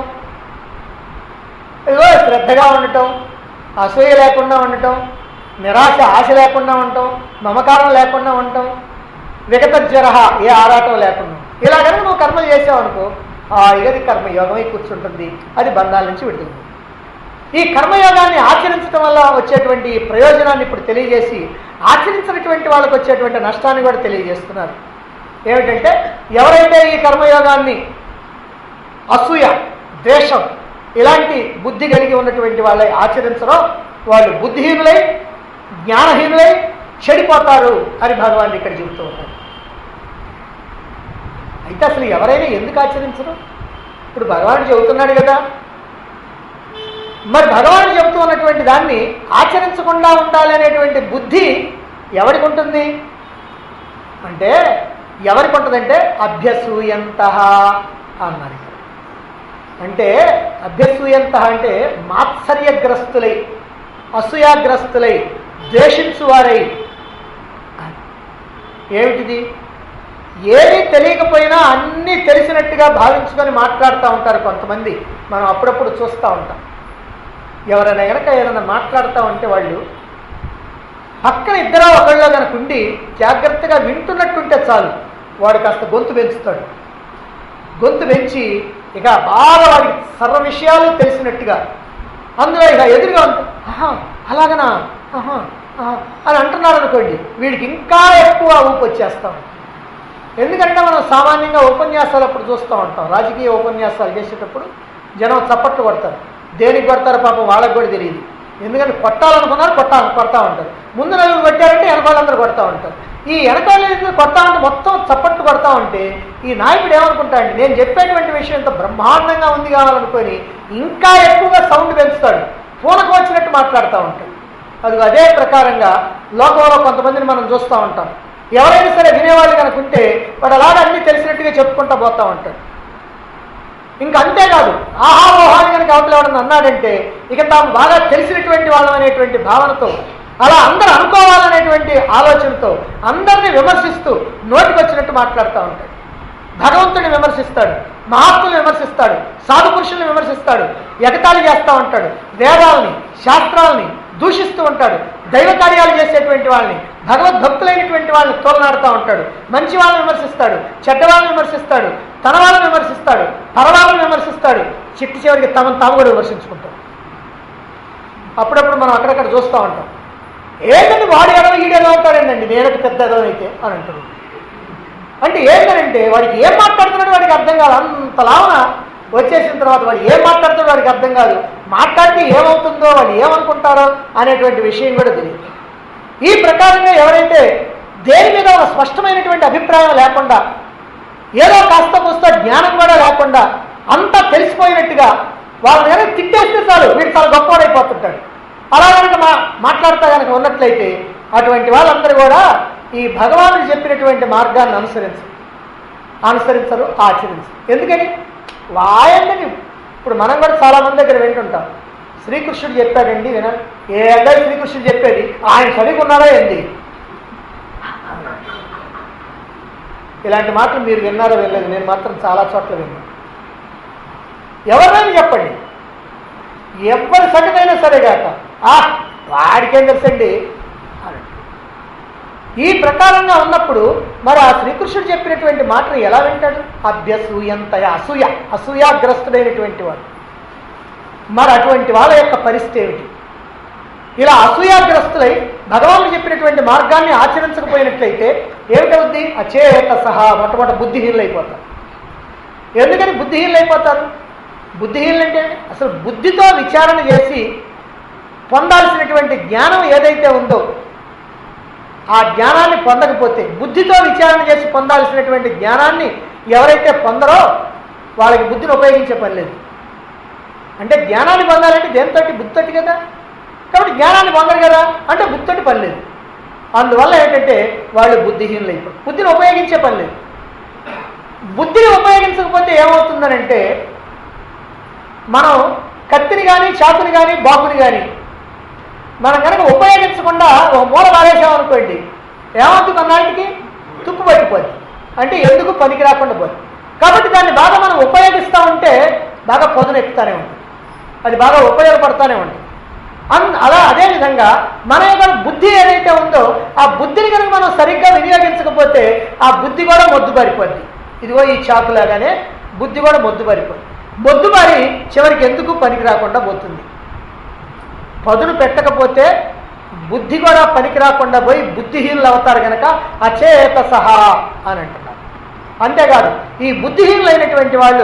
ఇదిగో శ్రద్ధగా ఉండటం అసూయ లేకుండా ఉండటం నిరాశ ఆశ లేకుండా ఉండటం మమకారం లేకుండా ఉండటం విగత జ్వర ఏ ఆరాటం లేకుండా ఇలా కనుక నువ్వు కర్మలు చేసావనుకో ఆ ఇగది కర్మయోగమై కూర్చుంటుంది అది బంధాల నుంచి విడుదల ఈ కర్మయోగాన్ని ఆచరించడం వల్ల వచ్చేటువంటి ఈ ప్రయోజనాన్ని ఇప్పుడు తెలియజేసి ఆచరించినటువంటి వాళ్ళకి వచ్చేటువంటి నష్టాన్ని కూడా తెలియజేస్తున్నారు ఏమిటంటే ఎవరైతే ఈ కర్మయోగాన్ని అసూయ ద్వేషం ఇలాంటి బుద్ధి కలిగి ఉన్నటువంటి వాళ్ళై ఆచరించరో వాళ్ళు బుద్ధిహీనులై జ్ఞానహీనులై చెడిపోతారు అని భగవాన్ ఇక్కడ చెబుతూ ఉన్నారు అయితే అసలు ఎవరైనా ఎందుకు ఆచరించరు ఇప్పుడు భగవానుడు చెబుతున్నాడు కదా మరి భగవానుడు చెబుతూ ఉన్నటువంటి దాన్ని ఆచరించకుండా ఉండాలి అనేటువంటి బుద్ధి ఎవరికి ఉంటుంది అంటే ఎవరికి ఉంటుందంటే అభ్యసూయంత అన్నారు ఇక్కడ. అంటే అభ్యసూయంత అంటే మాత్సర్యగ్రస్తులై అసూయాగ్రస్తులై ద్వేషించువారై ఏమిటిది ఏమీ తెలియకపోయినా అన్నీ తెలిసినట్టుగా భావించుకొని మాట్లాడుతూ ఉంటారు కొంతమంది మనం అప్పుడప్పుడు చూస్తూ ఉంటాం ఎవరైనా కనుక ఏదైనా మాట్లాడుతూ ఉంటే వాళ్ళు పక్కన ఇద్దరు ఒకళ్ళు కనుక ఉండి జాగ్రత్తగా వింటున్నట్టుంటే చాలు వాడు కాస్త గొంతు పెంచుతాడు గొంతు పెంచి ఇక బాగా వాడికి సర్వ విషయాలు తెలిసినట్టుగా అందులో ఇక ఎదురుగా ఉంటే ఆహా అలాగనా ఆహా ఆహా అని అంటున్నాడు అనుకోండి వీడికి ఇంకా ఎక్కువ ఊపు వచ్చేస్తాం ఎందుకంటే మనం సామాన్యంగా ఉపన్యాసాలు అప్పుడు చూస్తూ ఉంటాం రాజకీయ ఉపన్యాసాలు చేసేటప్పుడు జనం చప్పట్లు కొడతారు దేనికి కొడతారు పాపం వాళ్ళకి కూడా తెలియదు ఎందుకంటే కొట్టాలనుకున్నారు కొట్టా కొడతా ఉంటారు ముందు నలుగురు కొట్టారంటే వెనకాలందరూ కొడతా ఉంటారు ఈ వెనకాల కొడతా ఉంటే మొత్తం చప్పట్లు కొడతా ఉంటే ఈ నాయకుడు ఏమనుకుంటాడు నేను చెప్పేటువంటి విషయం ఇంత బ్రహ్మాండంగా ఉంది కావాలనుకొని ఇంకా ఎక్కువగా సౌండ్ పెంచుతాడు పూనకు వచ్చినట్టు మాట్లాడుతూ ఉంటాడు అది అదే ప్రకారంగా లోకంలో కొంతమందిని మనం చూస్తూ ఉంటాం ఎవరైనా సరే వినేవాళ్ళు కనుక ఉంటే వాడు అలాగే అన్నీ తెలిసినట్టుగా చెప్పుకుంటూ పోతూ ఉంటాడు ఇంకా అంతేకాదు ఆహారోహాన్ని కనుక అవతల ఎవడన్నా అన్నాడంటే ఇక తాము బాగా తెలిసినటువంటి వాళ్ళం అనేటువంటి భావనతో అలా అందరూ అనుకోవాలనేటువంటి ఆలోచనతో అందరినీ విమర్శిస్తూ నోటికొచ్చినట్టు మాట్లాడుతూ ఉంటాడు భగవంతుడిని విమర్శిస్తాడు మహాత్ముని విమర్శిస్తాడు సాధు పురుషుల్ని విమర్శిస్తాడు ఎగతాళి చేస్తూ ఉంటాడు వేదాలని శాస్త్రాలని దూషిస్తూ ఉంటాడు దైవ కార్యాలు చేసేటువంటి వాళ్ళని భగవద్భక్తులైనటువంటి వాళ్ళని తోలనాడుతూ ఉంటాడు మంచి వాళ్ళని విమర్శిస్తాడు చెడ్డ వాళ్ళని విమర్శిస్తాడు తన వాళ్ళని విమర్శిస్తాడు పరవాళ్ళని విమర్శిస్తాడు చిట్టి చివరికి తమను తాము కూడా విమర్శించుకుంటాడు అప్పుడప్పుడు మనం అక్కడక్కడ చూస్తూ ఉంటాం ఏంటంటే వాడు ఎడవ ఈడేదో అవుతాడేందండి నేనొక పెద్ద ఎదవనైతే అని అంటాడు అంటే ఏంటంటే వాడికి ఏం మాట్లాడుతున్నాడు వాడికి అర్థం కాదు అంత లావన వచ్చేసిన తర్వాత వాడు ఏం మాట్లాడుతాడో వాడికి అర్థం కాదు మాట్లాడితే ఏమవుతుందో వాళ్ళు ఏమనుకుంటారో అనేటువంటి విషయం కూడా తెలియదు ఈ ప్రకారంగా ఎవరైతే దేని మీద ఒక స్పష్టమైనటువంటి అభిప్రాయం లేకుండా ఏదో కాస్త కూస్త జ్ఞానం కూడా లేకుండా అంతా తెలిసిపోయినట్టుగా వాళ్ళని కనుక తిట్టేస్తే చాలు వీడు చాలా గొప్పవాడైపోతుంటాడు అలా కనుక మా మాట్లాడుతూ కనుక ఉన్నట్లయితే అటువంటి వాళ్ళందరూ కూడా ఈ భగవానుడు చెప్పినటువంటి మార్గాన్ని అనుసరించరు అనుసరించరు ఆచరించరు ఎందుకని వాయందని ఇప్పుడు మనం కూడా చాలా మంది దగ్గర వింటుంటాం శ్రీకృష్ణుడు చెప్పాడండి వినండి ఏ అబ్బాయి శ్రీకృష్ణుడు చెప్పేది ఆయన చదువుకున్నారా ఏంది ఇలాంటి మాటలు మీరు విన్నారో వినలేదు నేను మాత్రం చాలా చోట్ల విన్నాను ఎవరైనా చెప్పండి ఎవరి సంగతైనా సరే కాక ఆ వాడికేం తెలుసండి అని ఈ ప్రకారంగా ఉన్నప్పుడు మరి ఆ శ్రీకృష్ణుడు చెప్పినటువంటి మాటను ఎలా వింటాడు అభ్యసూయంతయ అసూయ అసూయాగ్రస్తుడైనటువంటి వాడు మరి అటువంటి వాళ్ళ యొక్క పరిస్థితి ఏమిటి ఇలా అసూయాగ్రస్తులై భగవానుడు చెప్పినటువంటి మార్గాన్ని ఆచరించకపోయినట్లయితే ఏమిటవుద్ది అచేత సహా మొట్టమొదట బుద్ధిహీనులు అయిపోతారు ఎందుకని బుద్ధిహీనులు అయిపోతారు బుద్ధిహీనులు అంటే అసలు బుద్ధితో విచారణ చేసి పొందాల్సినటువంటి జ్ఞానం ఏదైతే ఉందో ఆ జ్ఞానాన్ని పొందకపోతే బుద్ధితో విచారణ చేసి పొందాల్సినటువంటి జ్ఞానాన్ని ఎవరైతే పొందరో వాళ్ళకి బుద్ధిని ఉపయోగించే పని లేదు అంటే జ్ఞానాన్ని పొందాలంటే దేనితోటి బుద్ధితోటి కదా కాబట్టి జ్ఞానాన్ని పొందరు కదా అంటే బుద్ధితోటి పని లేదు అందువల్ల ఏంటంటే వాళ్ళు బుద్ధిహీనులు అయిపోయి బుద్ధిని ఉపయోగించే పని లేదు బుద్ధిని ఉపయోగించకపోతే ఏమవుతుందనంటే మనం కత్తిని కానీ చాకుని కానీ బాకుని కానీ మనం కనుక ఉపయోగించకుండా ఒక మూల పారేసామనుకోండి ఏమవుతుంది అన్నాటికి తుప్పు పట్టిపోద్ది అంటే ఎందుకు పనికి రాకుండా పోద్ది కాబట్టి దాన్ని బాగా మనం ఉపయోగిస్తూ ఉంటే బాగా పొదనెక్కుతానే ఉంటుంది అది బాగా ఉపయోగపడతానే ఉంటుంది అన్ అలా అదేవిధంగా మన యొక్క బుద్ధి ఏదైతే ఉందో ఆ బుద్ధిని కనుక మనం సరిగ్గా వినియోగించకపోతే ఆ బుద్ధి కూడా మొద్దుబారిపోద్ది ఇదిగో ఈ చాకులాగానే బుద్ధి కూడా మొద్దుబారిపోద్ది మొద్దుబారి చివరికి ఎందుకు పనికి రాకుండా పోతుంది పదును పెట్టకపోతే బుద్ధి కూడా పనికి రాకుండా పోయి బుద్ధిహీనులు అవుతారు కనుక అచేత సహా అని అంటున్నారు అంతేకాదు ఈ బుద్ధిహీనులైనటువంటి వాళ్ళు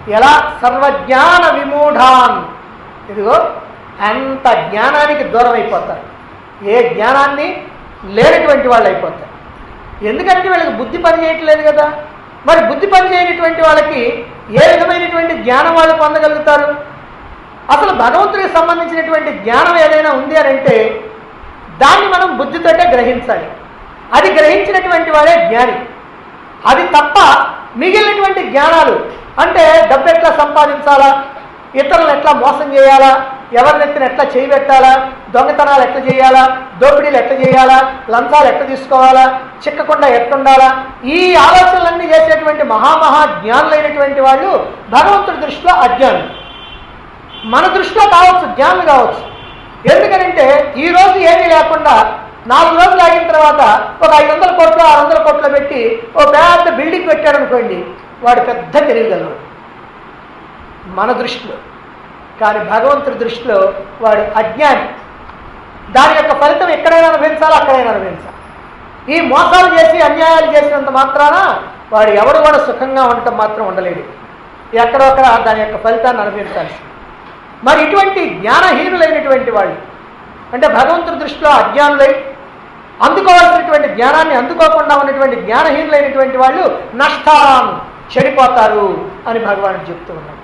ఎలా సర్వజ్ఞాన విమూఢాన్ ఇదిగో అంత జ్ఞానానికి దూరం అయిపోతారు ఏ జ్ఞానాన్ని లేనటువంటి వాళ్ళు అయిపోతారు ఎందుకంటే వీళ్ళకి బుద్ధి పని చేయట్లేదు కదా మరి బుద్ధి పని చేయనటువంటి వాళ్ళకి ఏ విధమైనటువంటి జ్ఞానం వాళ్ళు పొందగలుగుతారు అసలు భగవంతుడికి సంబంధించినటువంటి జ్ఞానం ఏదైనా ఉంది అని అంటే దాన్ని మనం బుద్ధితోటే గ్రహించాలి అది గ్రహించినటువంటి వాడే జ్ఞాని అది తప్ప మిగిలినటువంటి జ్ఞానాలు అంటే డబ్బు ఎట్లా సంపాదించాలా ఇతరులను ఎట్లా మోసం చేయాలా ఎవరినెత్తిన ఎట్లా చేయబెట్టాలా దొంగతనాలు ఎట్లా చేయాలా దోపిడీలు ఎట్లా చేయాలా లంచాలు ఎట్లా తీసుకోవాలా చిక్కకుండా ఎట్లుండాలా ఈ ఆలోచనలన్నీ చేసేటువంటి మహామహా జ్ఞానులైనటువంటి వాళ్ళు భగవంతుడి దృష్టిలో అజ్ఞానులు మన దృష్టిలో కావచ్చు జ్ఞానులు కావచ్చు ఎందుకనంటే ఈ రోజు ఏమీ లేకుండా నాలుగు రోజులు ఆగిన తర్వాత ఒక ఐదు వందల కోట్లు ఆరు వందల కోట్లు పెట్టి ఓ పెద్ద బిల్డింగ్ పెట్టాడు అనుకోండి వాడు పెద్ద తెలియగలడు మన దృష్టిలో కానీ భగవంతుడి దృష్టిలో వాడు అజ్ఞాని దాని యొక్క ఫలితం ఎక్కడైనా అనుభవించాలో అక్కడైనా అనుభవించాలి ఈ మోసాలు చేసి అన్యాయాలు చేసినంత మాత్రాన వాడు ఎవడు కూడా సుఖంగా ఉండటం మాత్రం ఉండలేడు ఎక్కడొక్కడ దాని యొక్క ఫలితాన్ని అనుభవించాల్సి మరి ఇటువంటి జ్ఞానహీనులైనటువంటి వాళ్ళు అంటే భగవంతుడి దృష్టిలో అజ్ఞానులై అందుకోవాల్సినటువంటి జ్ఞానాన్ని అందుకోకుండా ఉన్నటువంటి జ్ఞానహీనులైనటువంటి వాళ్ళు నష్టాన్ చెడిపోతారు అని భగవానుడు చెప్తూ ఉన్నాడు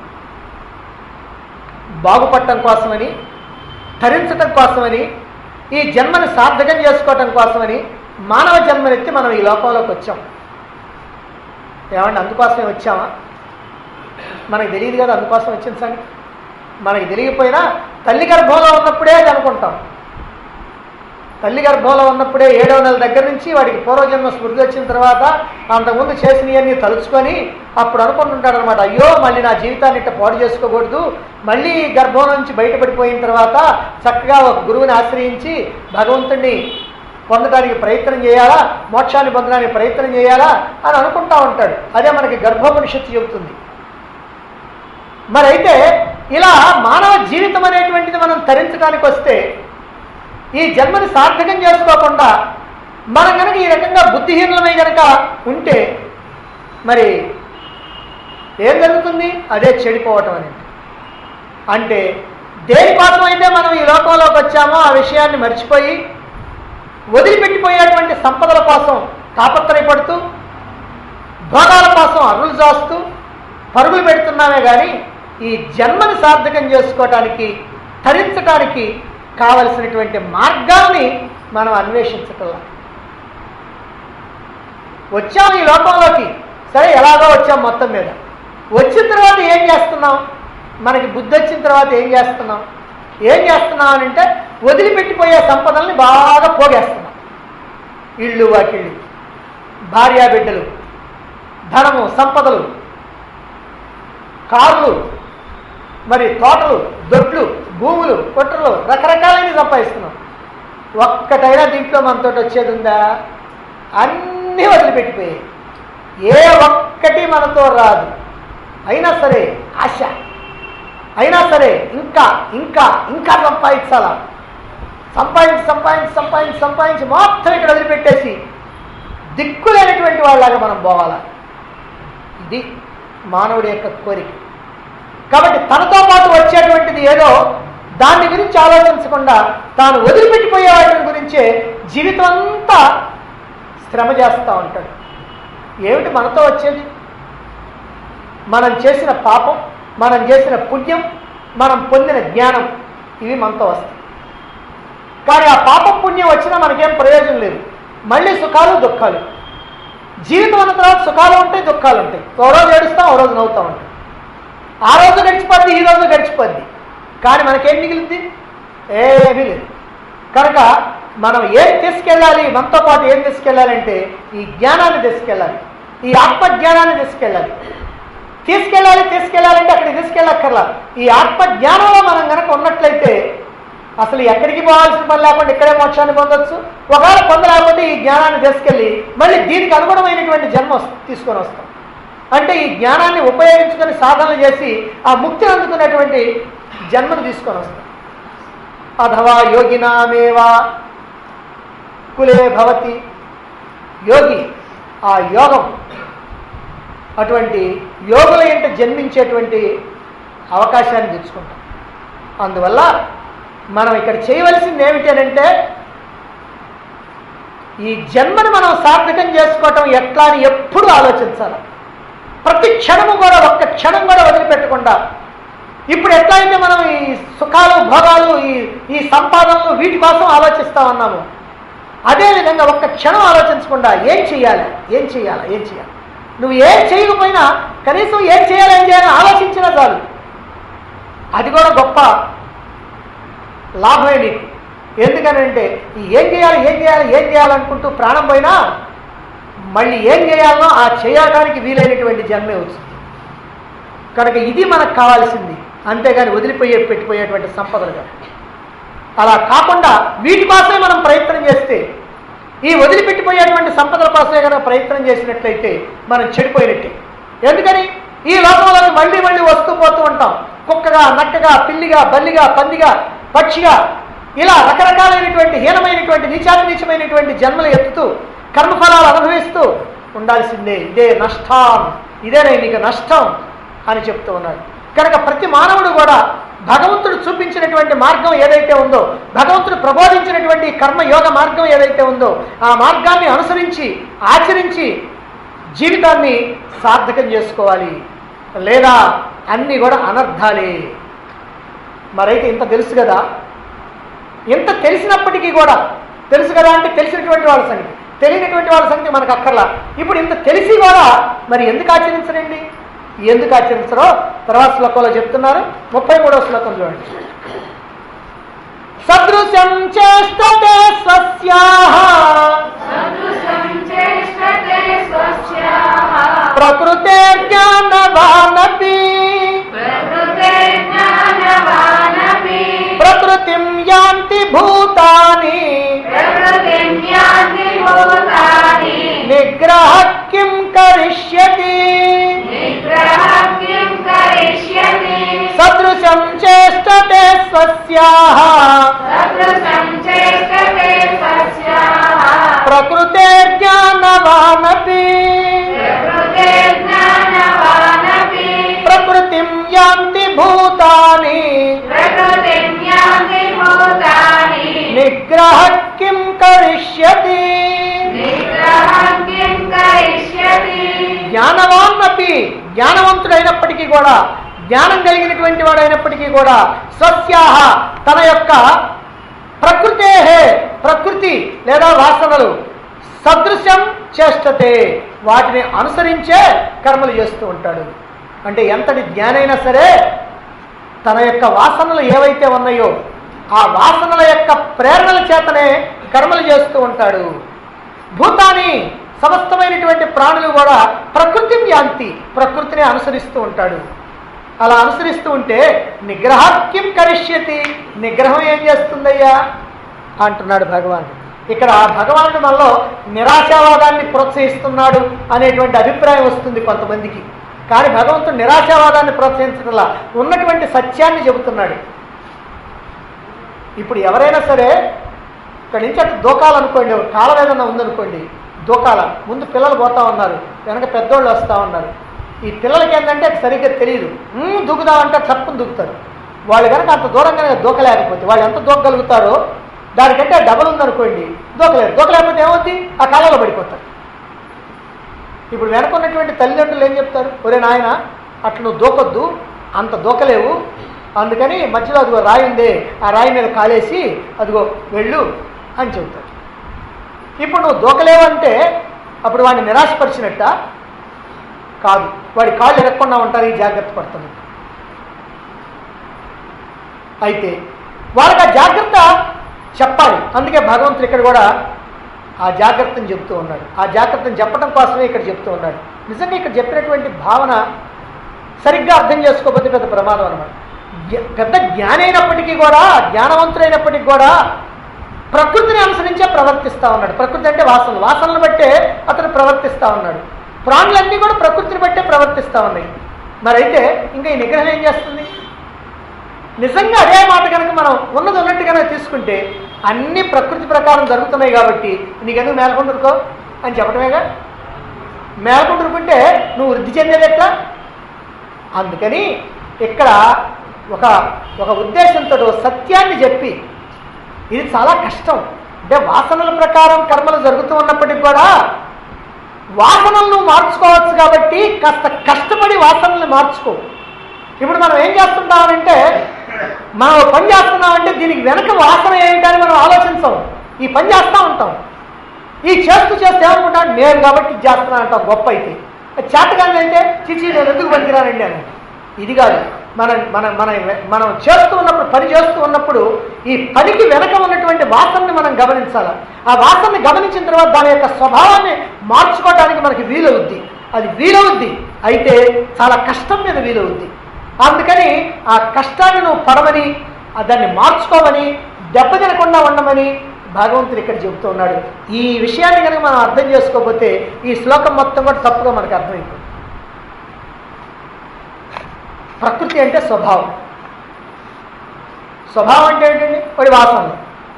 బాగుపడటం కోసమని తరించటం కోసమని ఈ జన్మని సార్థకం చేసుకోవటం కోసమని మానవ జన్మనెత్తి మనం ఈ లోకంలోకి వచ్చాం ఏమంటే అందుకోసమే వచ్చామా మనకు తెలియదు కదా అందుకోసం వచ్చిన సంగతి మనకి తెలియకపోయినా తల్లి గర్భంలో ఉన్నప్పుడే అది అనుకుంటాం తల్లి గర్భంలో ఉన్నప్పుడే ఏడవ నెల దగ్గర నుంచి వాడికి పూర్వజన్మ స్మృతి వచ్చిన తర్వాత అంతకుముందు చేసినవన్నీ తలుచుకొని అప్పుడు అనుకుంటుంటాడు అనమాట అయ్యో మళ్ళీ నా జీవితాన్ని ఇట్ట పాడు చేసుకోకూడదు మళ్ళీ ఈ గర్భం నుంచి బయటపడిపోయిన తర్వాత చక్కగా ఒక గురువుని ఆశ్రయించి భగవంతుడిని పొందడానికి ప్రయత్నం చేయాలా మోక్షాన్ని పొందడానికి ప్రయత్నం చేయాలా అని అనుకుంటా ఉంటాడు అదే మనకి గర్భోపనిషత్తు చెబుతుంది మరి అయితే ఇలా మానవ జీవితం అనేటువంటిది మనం తరించడానికి వస్తే ఈ జన్మని సార్థకం చేసుకోకుండా మనం కనుక ఈ రకంగా బుద్ధిహీనులమై కనుక ఉంటే మరి ఏం జరుగుతుంది అదే చెడిపోవటం అనేది అంటే దేనికోసం అయితే మనం ఈ లోకంలోకి వచ్చామో ఆ విషయాన్ని మర్చిపోయి వదిలిపెట్టిపోయేటువంటి సంపదల కోసం తాపత్రయపడుతూ భోగాల కోసం అరులు చేస్తూ పరుగులు పెడుతున్నామే కానీ ఈ జన్మని సార్థకం చేసుకోవటానికి తరించటానికి కావలసినటువంటి మార్గాల్ని మనం అన్వేషించటం వచ్చాం ఈ లోకంలోకి సరే ఎలాగో వచ్చాం మొత్తం మీద వచ్చిన తర్వాత ఏం చేస్తున్నాం మనకి బుద్ధి వచ్చిన తర్వాత ఏం చేస్తున్నాం ఏం చేస్తున్నాం అని అంటే వదిలిపెట్టిపోయే సంపదల్ని బాగా పోగేస్తున్నాం ఇళ్ళు వాకిళ్ళు భార్యా బిడ్డలు ధనము సంపదలు కార్లు మరి తోటలు దొడ్లు భూములు కొట్టలు రకరకాలైనవి సంపాదిస్తున్నాం ఒక్కటైనా దీంట్లో మనతో వచ్చేది ఉందా అన్నీ వదిలిపెట్టిపోయాయి ఏ ఒక్కటి మనతో రాదు అయినా సరే ఆశ అయినా సరే ఇంకా ఇంకా ఇంకా సంపాదించాలా సంపాదించి సంపాదించి సంపాదించి సంపాదించి మొత్తం ఇక్కడ వదిలిపెట్టేసి దిక్కులేనటువంటి వాళ్ళలాగా మనం పోవాలా ఇది మానవుడి యొక్క కోరిక కాబట్టి తనతో పాటు వచ్చేటువంటిది ఏదో దాని గురించి ఆలోచించకుండా తాను వదిలిపెట్టిపోయే వాటి గురించే జీవితం అంతా శ్రమ చేస్తూ ఉంటాడు ఏమిటి మనతో వచ్చేది మనం చేసిన పాపం మనం చేసిన పుణ్యం మనం పొందిన జ్ఞానం ఇవి మనతో వస్తాయి కానీ ఆ పాపం పుణ్యం వచ్చినా మనకేం ప్రయోజనం లేదు మళ్ళీ సుఖాలు దుఃఖాలు జీవితం అన్న తర్వాత సుఖాలు ఉంటాయి దుఃఖాలు ఉంటాయి ఓ రోజు ఏడుస్తాం ఓ రోజు నవ్వుతూ ఉంటాం ఆ రోజు గడిచిపోద్ది ఈ రోజు గడిచిపోద్ది కానీ మనకేం మిగిలింది ఏమీ లేదు కనుక మనం ఏం తీసుకెళ్ళాలి మనతో పాటు ఏం తీసుకెళ్ళాలంటే ఈ జ్ఞానాన్ని తీసుకెళ్ళాలి ఈ ఆత్మ జ్ఞానాన్ని తీసుకెళ్ళాలి తీసుకెళ్ళాలి తీసుకెళ్ళాలంటే అక్కడికి తీసుకెళ్ళక్కర్లా ఈ ఆత్మ జ్ఞానంలో మనం కనుక ఉన్నట్లయితే అసలు ఎక్కడికి పోవాల్సిన పని లేకుండా ఇక్కడే మోక్షాన్ని పొందొచ్చు ఒకవేళ పొందలేకపోతే ఈ జ్ఞానాన్ని తీసుకెళ్ళి మళ్ళీ దీనికి అనుగుణమైనటువంటి జన్మ వస్- తీసుకొని వస్తాం అంటే ఈ జ్ఞానాన్ని ఉపయోగించుకొని సాధనలు చేసి ఆ ముక్తిని అందుకున్నటువంటి జన్మను తీసుకొని వస్తాం అథవా యోగినామేవా కులే భవతి యోగి ఆ యోగం అటువంటి యోగుల ఇంట జన్మించేటువంటి అవకాశాన్ని తెచ్చుకుంటాం అందువల్ల మనం ఇక్కడ చేయవలసింది ఏమిటి అని అంటే ఈ జన్మని మనం సార్థకం చేసుకోవటం ఎట్లా అని ఎప్పుడు ఆలోచించాలి ప్రతి క్షణము కూడా ఒక్క క్షణం కూడా వదిలిపెట్టకుండా ఇప్పుడు ఎట్లయితే మనం ఈ సుఖాలు భోగాలు ఈ ఈ సంపాదనలు వీటి కోసం ఆలోచిస్తా ఉన్నాము అదేవిధంగా ఒక్క క్షణం ఆలోచించకుండా ఏం చేయాలి ఏం చేయాలి ఏం చేయాలి నువ్వు ఏం చేయకపోయినా కనీసం ఏం చేయాలి ఏం చేయాలని ఆలోచించినా చాలు అది కూడా గొప్ప లాభమే నీకు ఎందుకనంటే ఈ ఏం చేయాలి ఏం చేయాలి ఏం చేయాలనుకుంటూ ప్రాణం పోయినా మళ్ళీ ఏం చేయాలనో ఆ చేయడానికి వీలైనటువంటి జన్మే వచ్చింది కనుక ఇది మనకు కావాల్సింది అంతేగాని వదిలిపోయే పెట్టిపోయేటువంటి సంపదలుగా అలా కాకుండా వీటి కోసమే మనం ప్రయత్నం చేస్తే ఈ వదిలిపెట్టిపోయేటువంటి సంపదల కోసమే కనుక ప్రయత్నం చేసినట్లయితే మనం చెడిపోయినట్టే ఎందుకని ఈ లోకంలో మళ్ళీ మళ్ళీ వస్తూ పోతూ ఉంటాం కుక్కగా నక్కగా పిల్లిగా బల్లిగా పందిగా పక్షిగా ఇలా రకరకాలైనటువంటి హీనమైనటువంటి నీచాతి నీచమైనటువంటి జన్మలు ఎత్తుతూ కర్మఫలాలు అనుభవిస్తూ ఉండాల్సిందే ఇదే నష్టం ఇదే నీకు నష్టం అని చెప్తూ ఉన్నాడు కనుక ప్రతి మానవుడు కూడా భగవంతుడు చూపించినటువంటి మార్గం ఏదైతే ఉందో భగవంతుడు ప్రబోధించినటువంటి కర్మయోగ మార్గం ఏదైతే ఉందో ఆ మార్గాన్ని అనుసరించి ఆచరించి జీవితాన్ని సార్థకం చేసుకోవాలి లేదా అన్నీ కూడా అనర్థాలే మరైతే ఇంత తెలుసు కదా ఇంత తెలిసినప్పటికీ కూడా తెలుసు కదా అంటే తెలిసినటువంటి వాళ్ళ సంగతి తెలియనటువంటి వాళ్ళ సంగతి మనకు అక్కర్లా ఇప్పుడు ఇంత తెలిసి కూడా మరి ఎందుకు ఆచరించరండి ఎందుకు ఆచరించరో తర్వాత శ్లోకంలో చెప్తున్నారు ముప్పై మూడవ శ్లోకం చూడండి సదృశం చేష్టతే స్వస్యాః సదృశం చేష్టతే స్వస్యాః ప్రకృతే జ్ఞానవానపి ప్రకృతే జ్ఞానవానపి ప్రకృతిం యాంతి భూతాని ప్రకృతిం యాంతి భూతాని నిగ్రహ కిం కరిష్యతి నిగ్రహం కిం కరిష్యతి సదృశం చేష్టతే స్వస్యాః సదృశం చేష్టతే స్వస్యాః ప్రకృతే జ్ఞానవానపి ప్రకృతే జ్ఞానవానపి ప్రకృతిం యాంతి భూతాని ప్రకృతిం యాంతి భూతాని నిగ్రహ కిం కరిష్యతి నిగ్రహం కిం కరిష్యతి జ్ఞానవాన్నపి జ్ఞానవంతుడైనప్పటికీ కూడా జ్ఞానం కలిగినటువంటి వాడైనప్పటికీ కూడా స్వస్యాహ తన యొక్క ప్రకృతే ప్రకృతి లేదా వాసనలు సదృశ్యం చేష్టతే వాటిని అనుసరించే కర్మలు చేస్తూ ఉంటాడు అంటే ఎంతటి జ్ఞానైనా సరే తన యొక్క వాసనలు ఏవైతే ఉన్నాయో ఆ వాసనల యొక్క ప్రేరణల చేతనే కర్మలు చేస్తూ ఉంటాడు భూతాన్ని సమస్తమైనటువంటి ప్రాణులు కూడా ప్రకృతి యాంతి ప్రకృతిని అనుసరిస్తూ ఉంటాడు అలా అనుసరిస్తూ ఉంటే నిగ్రహక్యం కరిష్యతి నిగ్రహం ఏం చేస్తుందయ్యా అంటున్నాడు భగవానుడు ఇక్కడ భగవానుడు మనలో నిరాశావాదాన్ని ప్రోత్సహిస్తున్నాడు అనేటువంటి అభిప్రాయం వస్తుంది కొంతమందికి కానీ భగవంతుడు నిరాశావాదాన్ని ప్రోత్సహించడంలా ఉన్నటువంటి సత్యాన్ని చెబుతున్నాడు ఇప్పుడు ఎవరైనా సరే ఇక్కడ నుంచి అటు దూకాలనుకోండి కాలం ఏదైనా ఉందనుకోండి దూకాల ముందు పిల్లలు పోతా ఉన్నారు వెనక పెద్దోళ్ళు వస్తూ ఉన్నారు ఈ పిల్లలకి ఏంటంటే అది సరిగ్గా తెలియదు "ఉమ్, దూకుదామంటే తప్పుని దూకుతారు వాళ్ళు కనుక అంత దూరంగానే దూకలేకపోతే వాళ్ళు ఎంత దూకగలుగుతారో దానికంటే డబల్ ఉందనుకోండి దూకలేరు దూకలేకపోతే ఏమవుద్ది ఆ కాలంలో పడిపోతారు ఇప్పుడు వెనకున్నటువంటి తల్లిదండ్రులు ఏం చెప్తారు ఒరే నాయన అట్లా నువ్వు దూకొద్దు అంత దూకలేవు అందుకని మధ్యలో అదిగో రాయి ఉందే ఆ రాయి మీద కాలేసి అదిగో వెళ్ళు అని చెబుతారు ఇప్పుడు నువ్వు దూకలేవు అంటే అప్పుడు వాడిని నిరాశపరిచినట్ట కాదు వాడి కాళ్ళు ఎరగకుండా ఉంటారు ఈ జాగ్రత్త పడుతున్నట్టు అయితే వాళ్ళకి ఆ జాగ్రత్త చెప్పాలి అందుకే భగవంతుడు ఇక్కడ కూడా ఆ జాగ్రత్తను చెబుతూ ఉన్నాడు ఆ జాగ్రత్తను చెప్పడం కోసమే ఇక్కడ చెప్తూ ఉన్నాడు నిజంగా ఇక్కడ చెప్పినటువంటి భావన సరిగ్గా అర్థం చేసుకోకపోతే పెద్ద ప్రమాదం అనమాట జ్ఞ- పెద్ద జ్ఞాని అయినప్పటికీ కూడా జ్ఞానవంతుడైనప్పటికీ కూడా ప్రకృతిని అనుసరించే ప్రవర్తిస్తూ ఉన్నాడు ప్రకృతి అంటే వాసనలు వాసనలు బట్టే అతను ప్రవర్తిస్తూ ఉన్నాడు ప్రాణులన్నీ కూడా ప్రకృతిని బట్టే ప్రవర్తిస్తూ ఉన్నాయి మరైతే ఇంకా ఈ నిగ్రహం ఏం చేస్తుంది నిజంగా అదే మాట కనుక మనం ఉన్నది ఉన్నట్టుగానే తీసుకుంటే అన్ని ప్రకృతి ప్రకారం జరుగుతున్నాయి కాబట్టి నీకెందుకు మేలకొందరుకో అని చెప్పడమేగా మేలకుంటుకుంటే నువ్వు వృద్ధి చెందేది ఎట్లా అందుకని ఇక్కడ ఒక ఒక ఉద్దేశంతో ఓ సత్యాన్ని చెప్పి ఇది చాలా కష్టం అంటే వాసనల ప్రకారం కర్మలు జరుగుతూ ఉన్నప్పటికీ కూడా వాసనలను మార్చుకోవచ్చు కాబట్టి కాస్త కష్టపడి వాసనల్ని మార్చుకో ఇప్పుడు మనం ఏం చేస్తుంటామంటే మనం ఓ పని చేస్తున్నామంటే దీనికి వెనక వాసన ఏంటని మనం ఆలోచించాం ఈ పని చేస్తూ ఉంటాం ఈ చేస్తూ చేస్తే ఏమనుకుంటాను నేను కాబట్టి ఇది చేస్తున్నాను అంటాం గొప్ప అయితే చేతగానే అయితే చిచి నేను ఎందుకు పనికిరానండి అని ఇది కాదు మన మన మన మనం చేస్తూ ఉన్నప్పుడు పని చేస్తూ ఉన్నప్పుడు ఈ పనికి వెనక ఉన్నటువంటి వాసనని మనం గమనించాలి ఆ వాసనని గమనించిన తర్వాత దాని యొక్క స్వభావాన్ని మార్చుకోవడానికి మనకి వీలవుద్ది అది వీలవుద్ది అయితే చాలా కష్టం మీద వీలవుద్ది అందుకని ఆ కష్టాన్ని నువ్వు పడమని ఆ దాన్ని మార్చుకోమని దెబ్బతినకుండా ఉండమని భగవంతుడు ఇక్కడ చెబుతూ ఉన్నాడు ఈ విషయాన్ని కనుక మనం అర్థం చేసుకోకపోతే ఈ శ్లోకం మొత్తం కూడా తప్పుగా మనకు అర్థమైపోతుంది ప్రకృతి అంటే స్వభావం స్వభావం అంటే ఏంటండి వాడి వాసనలు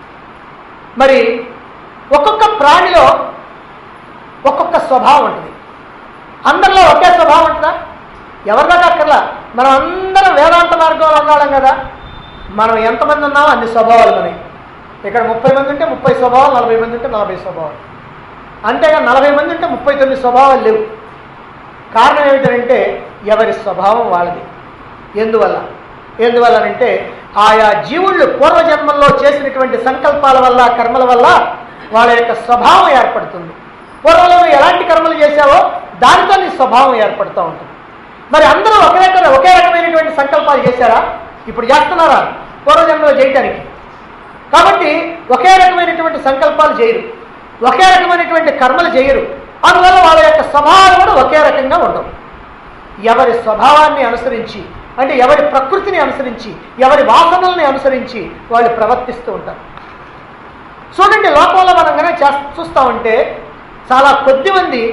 మరి ఒక్కొక్క ప్రాణిలో ఒక్కొక్క స్వభావం ఉంటుంది అందరిలో ఒకే స్వభావం ఉంటుందా ఎవరిదాకా అక్కర్లా మనం అందరం వేదాంత మార్గంలో ఉన్నాం కదా మనం ఎంతమంది ఉన్నామో అన్ని స్వభావాలు మనకి ఇక్కడ ముప్పై మంది ఉంటే ముప్పై స్వభావాలు నలభై మంది ఉంటే నలభై స్వభావాలు అంతేగా నలభై మంది ఉంటే ముప్పై తొమ్మిది స్వభావాలు లేవు కారణం ఏమిటంటే ఎవరి స్వభావం వాళ్ళది ఎందువల్ల ఎందువల్లనంటే ఆయా జీవుళ్ళు పూర్వజన్మల్లో చేసినటువంటి సంకల్పాల వల్ల కర్మల వల్ల వాళ్ళ యొక్క స్వభావం ఏర్పడుతుంది పూర్వంలో నువ్వు ఎలాంటి కర్మలు చేశావో దానితో నీ స్వభావం ఏర్పడుతూ ఉంటుంది మరి అందరూ ఒకే రకమైన ఒకే రకమైనటువంటి సంకల్పాలు చేశారా ఇప్పుడు చేస్తున్నారా పూర్వజన్మలో చేయటానికి కాబట్టి ఒకే రకమైనటువంటి సంకల్పాలు చేయరు ఒకే రకమైనటువంటి కర్మలు చేయరు అందువల్ల వాళ్ళ యొక్క స్వభావాలు కూడా ఒకే రకంగా ఉండవు ఎవరి స్వభావాన్ని అనుసరించి అంటే ఎవరి ప్రకృతిని అనుసరించి ఎవరి వాసనల్ని అనుసరించి వాళ్ళు ప్రవర్తిస్తూ ఉంటారు చూడండి లోకంలో మనం కనుక చేస్- చూస్తా ఉంటే చాలా కొద్ది మంది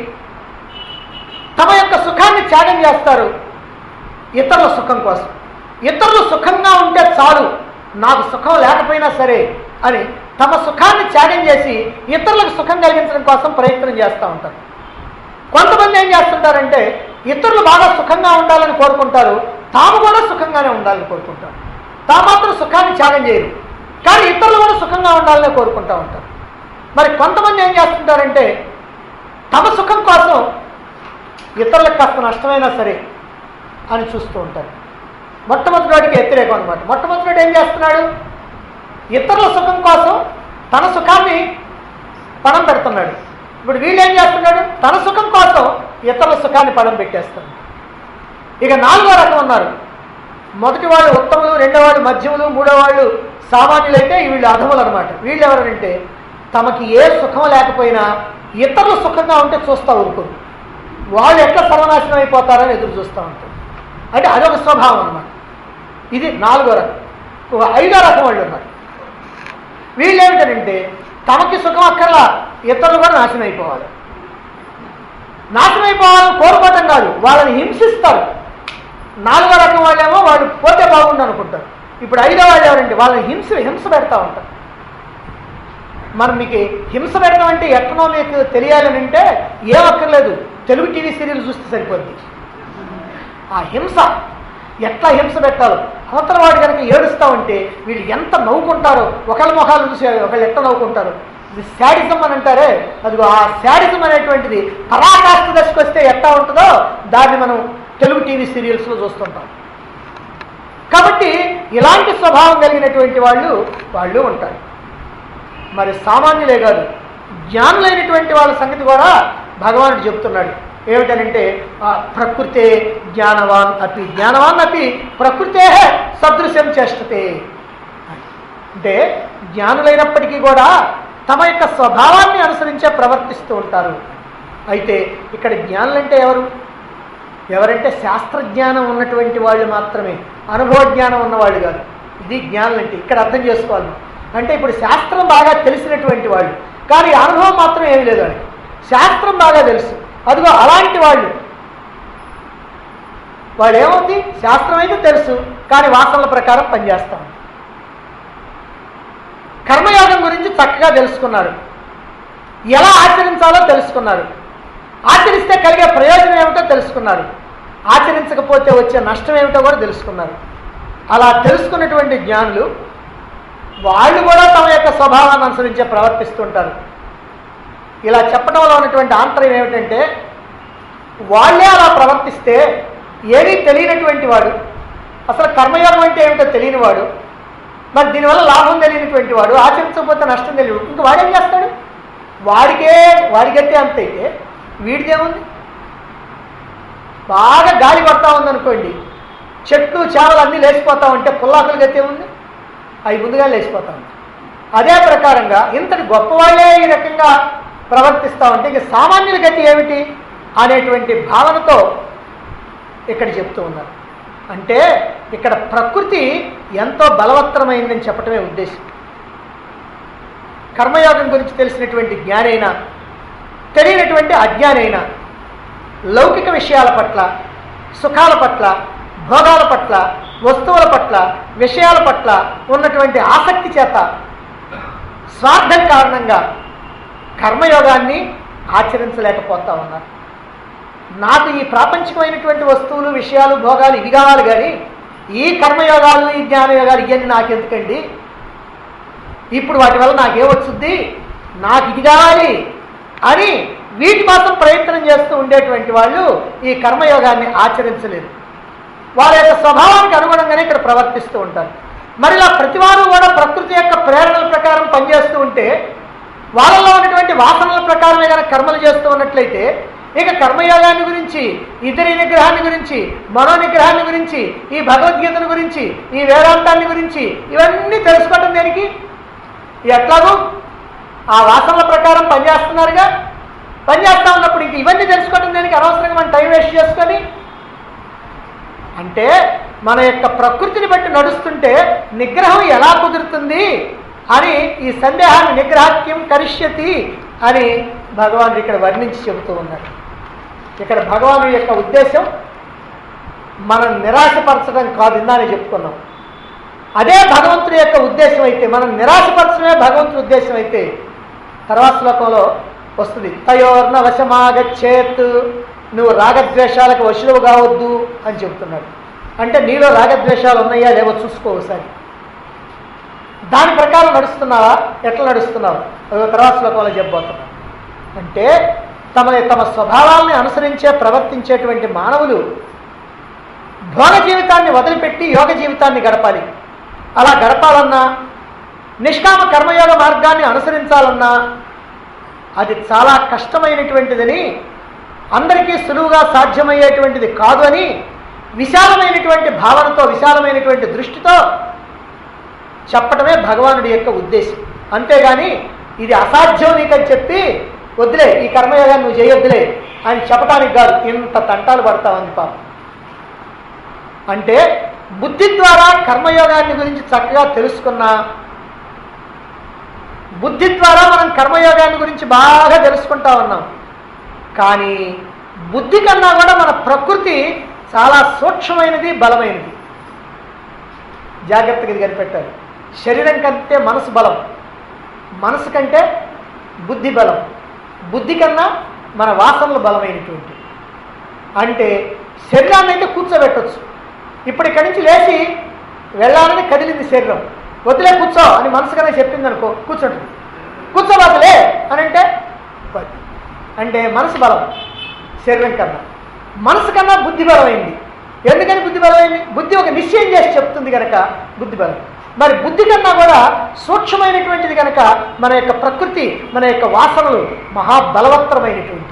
తమ యొక్క సుఖాన్ని త్యాగం చేస్తారు ఇతరుల సుఖం కోసం ఇతరులు సుఖంగా ఉంటే చాలు నాకు సుఖం లేకపోయినా సరే అని తమ సుఖాన్ని త్యాగం చేసి ఇతరులకు సుఖం కలిగించడం కోసం ప్రయత్నం చేస్తూ ఉంటారు కొంతమంది ఏం చేస్తుంటారంటే ఇతరులు బాగా సుఖంగా ఉండాలని కోరుకుంటారు తాము కూడా సుఖంగానే ఉండాలని కోరుకుంటారు తాము మాత్రం సుఖాన్ని త్యాగం చేయరు కానీ ఇతరులు కూడా సుఖంగా ఉండాలని కోరుకుంటూ ఉంటారు మరి కొంతమంది ఏం చేస్తుంటారంటే తమ సుఖం కోసం ఇతరులకు కాస్త నష్టమైనా సరే అని చూస్తూ ఉంటారు మొట్టమొదటి వాడికి వ్యతిరేకం అనమాట మొట్టమొదటి వాడు ఏం చేస్తున్నాడు ఇతరుల సుఖం కోసం తన సుఖాన్ని పణం పెడుతున్నాడు ఇప్పుడు వీళ్ళు ఏం చేస్తున్నాడు తన సుఖం కోసం ఇతరుల సుఖాన్ని పణం పెట్టేస్తున్నాడు ఇక నాలుగో రకం ఉన్నారు మొదటి వాళ్ళు ఉత్తములు రెండో వాళ్ళు మధ్యములు మూడో వాళ్ళు సామాన్యులైతే వీళ్ళు అధములు అనమాట వీళ్ళు ఎవరంటే తమకి ఏ సుఖం లేకపోయినా ఇతరులు సుఖంగా ఉంటే చూస్తూ ఊరుకోరు వాళ్ళు ఎట్లా సర్వనాశనం అయిపోతారని ఎదురు చూస్తూ ఉంటారు అంటే అదొక స్వభావం అన్నమాట ఇది నాలుగో రకం ఒక ఐదో రకం వాళ్ళు ఉన్నారు వీళ్ళు ఏమిటంటే తమకి సుఖం అక్కర్లా ఇతరులు కూడా నాశనం అయిపోవాలి నాశనం అయిపోవాలని కోరుకోవటం కాదు వాళ్ళని హింసిస్తారు నాలుగో రకం వాళ్ళేమో వాళ్ళు పోతే బాగుండు అనుకుంటారు ఇప్పుడు ఐదో వాళ్ళు ఎవరంటే వాళ్ళని హింస హింస పెడతా ఉంటారు మరి మీకు హింస పెడతాం అంటే ఎక్కడో మీకు తెలియాలని అంటే ఏం అక్కర్లేదు తెలుగు టీవీ సీరియల్ చూస్తే సరిపోద్ది ఆ హింస ఎట్లా హింస పెట్టాలో అవతల వాడు కనుక ఏడుస్తూ ఉంటే వీళ్ళు ఎంత నవ్వుకుంటారో ఒకళ్ళ మొహాలు చూసి ఒకళ్ళు ఎట్లా నవ్వుకుంటారు ఇది శాడిజం అని అంటారే అదిగో ఆ శాడిజం అనేటువంటిది పరాకాష్ఠ దశకు వస్తే ఎట్లా ఉంటుందో దాన్ని మనం తెలుగు టీవీ సీరియల్స్లో చూస్తుంటాం కాబట్టి ఇలాంటి స్వభావం కలిగినటువంటి వాళ్ళు వాళ్ళు ఉంటారు మరి సామాన్యులే కాదు జ్ఞానులైనటువంటి వాళ్ళ సంగతి కూడా భగవానుడు చెప్తున్నాడు ఏమిటనంటే ఆ ప్రకృతే జ్ఞానవాన్ అపి జ్ఞానవాన్ అపి ప్రకృతే సదృశ్యం చేష్టతే అంటే జ్ఞానులైనప్పటికీ కూడా తమ యొక్క స్వభావాన్ని అనుసరించే ప్రవర్తిస్తూ ఉంటారు అయితే ఇక్కడ జ్ఞానులంటే ఎవరు ఎవరంటే శాస్త్రజ్ఞానం ఉన్నటువంటి వాళ్ళు మాత్రమే అనుభవ జ్ఞానం ఉన్నవాళ్ళు కాదు ఇది జ్ఞానం అంటే ఇక్కడ అర్థం చేసుకోవాలి మనం. అంటే ఇప్పుడు శాస్త్రం బాగా తెలిసినటువంటి వాళ్ళు కానీ అనుభవం మాత్రం ఏమీ లేదు వాళ్ళకి శాస్త్రం బాగా తెలుసు అదిగో అలాంటి వాళ్ళు వాళ్ళు ఏమవుతుంది శాస్త్రం అయితే తెలుసు కానీ వాసనల ప్రకారం పనిచేస్తాం కర్మయోగం గురించి చక్కగా తెలుసుకున్నారు ఎలా ఆచరించాలో తెలుసుకున్నారు ఆచరిస్తే కలిగే ప్రయోజనం ఏమిటో తెలుసుకున్నారు ఆచరించకపోతే వచ్చే నష్టం ఏమిటో కూడా తెలుసుకున్నారు అలా తెలుసుకున్నటువంటి జ్ఞానులు వాళ్ళు కూడా తమ యొక్క స్వభావాన్ని అనుసరించే ప్రవర్తిస్తుంటారు ఇలా చెప్పడం వల్ల ఉన్నటువంటి ఆంతర్యం ఏమిటంటే వాళ్ళే అలా ప్రవర్తిస్తే ఏమీ తెలియనటువంటి వాడు అసలు కర్మయోగం అంటే ఏమిటో తెలియని వాడు మరి దీనివల్ల లాభం తెలియనటువంటి వాడు ఆచరించకపోతే నష్టం తెలియదు ఇంక వాడేం చేస్తాడు వాడికే వాడికైతే అంత అయితే వీడిదేముంది బాగా గాలి పడతా ఉందనుకోండి చెట్లు చేవలు అన్నీ లేచిపోతా ఉంటే పుల్లాకులు గతి ఉంది అవి ముందుగా లేచిపోతా ఉంటాయి అదే ప్రకారంగా ఇంతటి గొప్పవాళ్ళే ఈ రకంగా ప్రవర్తిస్తూ ఉంటే ఇక సామాన్యుల గతి ఏమిటి అనేటువంటి భావనతో ఇక్కడ చెప్తూ ఉన్నారు అంటే ఇక్కడ ప్రకృతి ఎంతో బలవత్తరమైందని చెప్పటమే ఉద్దేశం కర్మయోగం గురించి తెలిసినటువంటి జ్ఞానైనా తెలియనటువంటి అజ్ఞానైనా లౌకిక విషయాల పట్ల సుఖాల పట్ల భోగాల పట్ల వస్తువుల పట్ల విషయాల పట్ల ఉన్నటువంటి ఆసక్తి చేత స్వార్థం కారణంగా కర్మయోగాన్ని ఆచరించలేకపోతా ఉన్నారు నాకు ఈ ప్రాపంచికమైనటువంటి వస్తువులు విషయాలు భోగాలు ఇవి కావాలి కానీ ఈ కర్మయోగాలు ఈ జ్ఞానయోగాలు ఇవన్నీ నాకెందుకండి ఇప్పుడు వాటి వల్ల నాకేమొచ్చుద్ది నాకు ఇది కావాలి అని వీటి కోసం ప్రయత్నం చేస్తూ ఉండేటువంటి వాళ్ళు ఈ కర్మయోగాన్ని ఆచరించలేరు వాళ్ళ యొక్క స్వభావానికి అనుగుణంగానే ఇక్కడ ప్రవర్తిస్తూ ఉంటారు మరి ఇలా ప్రతివారు కూడా ప్రకృతి యొక్క ప్రేరణల ప్రకారం పనిచేస్తూ ఉంటే వాళ్ళలో ఉన్నటువంటి వాసనల ప్రకారమే కనుక కర్మలు చేస్తూ ఉన్నట్లయితే ఇక కర్మయోగాన్ని గురించి ఇతరి నిగ్రహాన్ని గురించి మనో నిగ్రహాన్ని గురించి ఈ భగవద్గీతను గురించి ఈ వేదాంతాన్ని గురించి ఇవన్నీ తెలుసుకోవటం దేనికి ఎట్లాగూ ఆ వాసనల ప్రకారం పనిచేస్తున్నారుగా పనిచేస్తా ఉన్నప్పుడు ఇంక ఇవన్నీ తెలుసుకోవటం దానికి అనవసరంగా మనం టైం వేస్ట్ చేసుకొని అంటే మన యొక్క ప్రకృతిని బట్టి నడుస్తుంటే నిగ్రహం ఎలా కుదురుతుంది అని ఈ సందేహాన్ని నిగ్రహాక్యం కరిష్యతి అని భగవానుడు ఇక్కడ వర్ణించి చెబుతూ ఉన్నాడు ఇక్కడ భగవాను యొక్క ఉద్దేశం మనం నిరాశపరచడం కాదు ఇందానే చెప్పుకున్నాం అదే భగవంతుడి యొక్క ఉద్దేశం అయితే మనం నిరాశపరచడమే భగవంతుడి ఉద్దేశం అయితే తర్వాత శ్లోకంలో వస్తుంది తయోర్న వశమాగచ్చేత్ నువ్వు రాగద్వేషాలకు వశులువు కావద్దు అని చెబుతున్నాడు అంటే నీలో రాగద్వేషాలు ఉన్నాయా లేవో చూసుకో ఒకసారి దాని ప్రకారం నడుస్తున్నావా ఎట్లా నడుస్తున్నావు అదో తర్వాత శ్లోకంలో చెప్పబోతున్నాను అంటే తమ తమ స్వభావాల్ని అనుసరించే ప్రవర్తించేటువంటి మానవులు భోగ జీవితాన్ని వదిలిపెట్టి యోగ జీవితాన్ని గడపాలి అలా గడపాలన్నా నిష్కామ కర్మయోగ మార్గాన్ని అనుసరించాలన్నా అది చాలా కష్టమైనటువంటిదని అందరికీ సులువుగా సాధ్యమయ్యేటువంటిది కాదు అని విశాలమైనటువంటి భావనతో విశాలమైనటువంటి దృష్టితో చెప్పటమే భగవానుడి యొక్క ఉద్దేశం అంతేగాని ఇది అసాధ్యం నీకని చెప్పి వద్దులే ఈ కర్మయోగాన్ని నువ్వు చేయొద్దులే అని చెప్పడానికి కాదు ఇంత తంటాలు పడతావని పాపం అంటే బుద్ధి ద్వారా కర్మయోగాన్ని గురించి చక్కగా తెలుసుకున్నా బుద్ధి ద్వారా మనం కర్మయోగాన్ని గురించి బాగా తెలుసుకుంటా ఉన్నాం కానీ బుద్ధి కన్నా కూడా మన ప్రకృతి చాలా సూక్ష్మమైనది బలమైనది జాగ్రత్తగా ఇది కనిపెట్టాలి శరీరం కంటే మనసు బలం మనసు కంటే బుద్ధి బలం బుద్ధి కన్నా మన వాసనలు బలమైనటువంటి అంటే శరీరాన్ని అయితే కూర్చోబెట్టచ్చు ఇప్పుడు ఇక్కడి నుంచి లేచి వెళ్ళాలని కదిలింది శరీరం వదిలే కూర్చో అని మనసు కన్నా చెప్పింది అనుకో కూర్చుంటుంది కూర్చోబోతులే అని అంటే పోద్ది. అంటే మనసు బలం శరీరం కన్నా మనసు కన్నా బుద్ధి బలమైంది ఎందుకని బుద్ధి బలమైంది బుద్ధి ఒక నిశ్చయం చేసి చెప్తుంది కనుక బుద్ధి బలం మరి బుద్ధి కన్నా కూడా సూక్ష్మమైనటువంటిది కనుక మన యొక్క ప్రకృతి మన యొక్క వాసనలు మహాబలవత్తరమైనటువంటి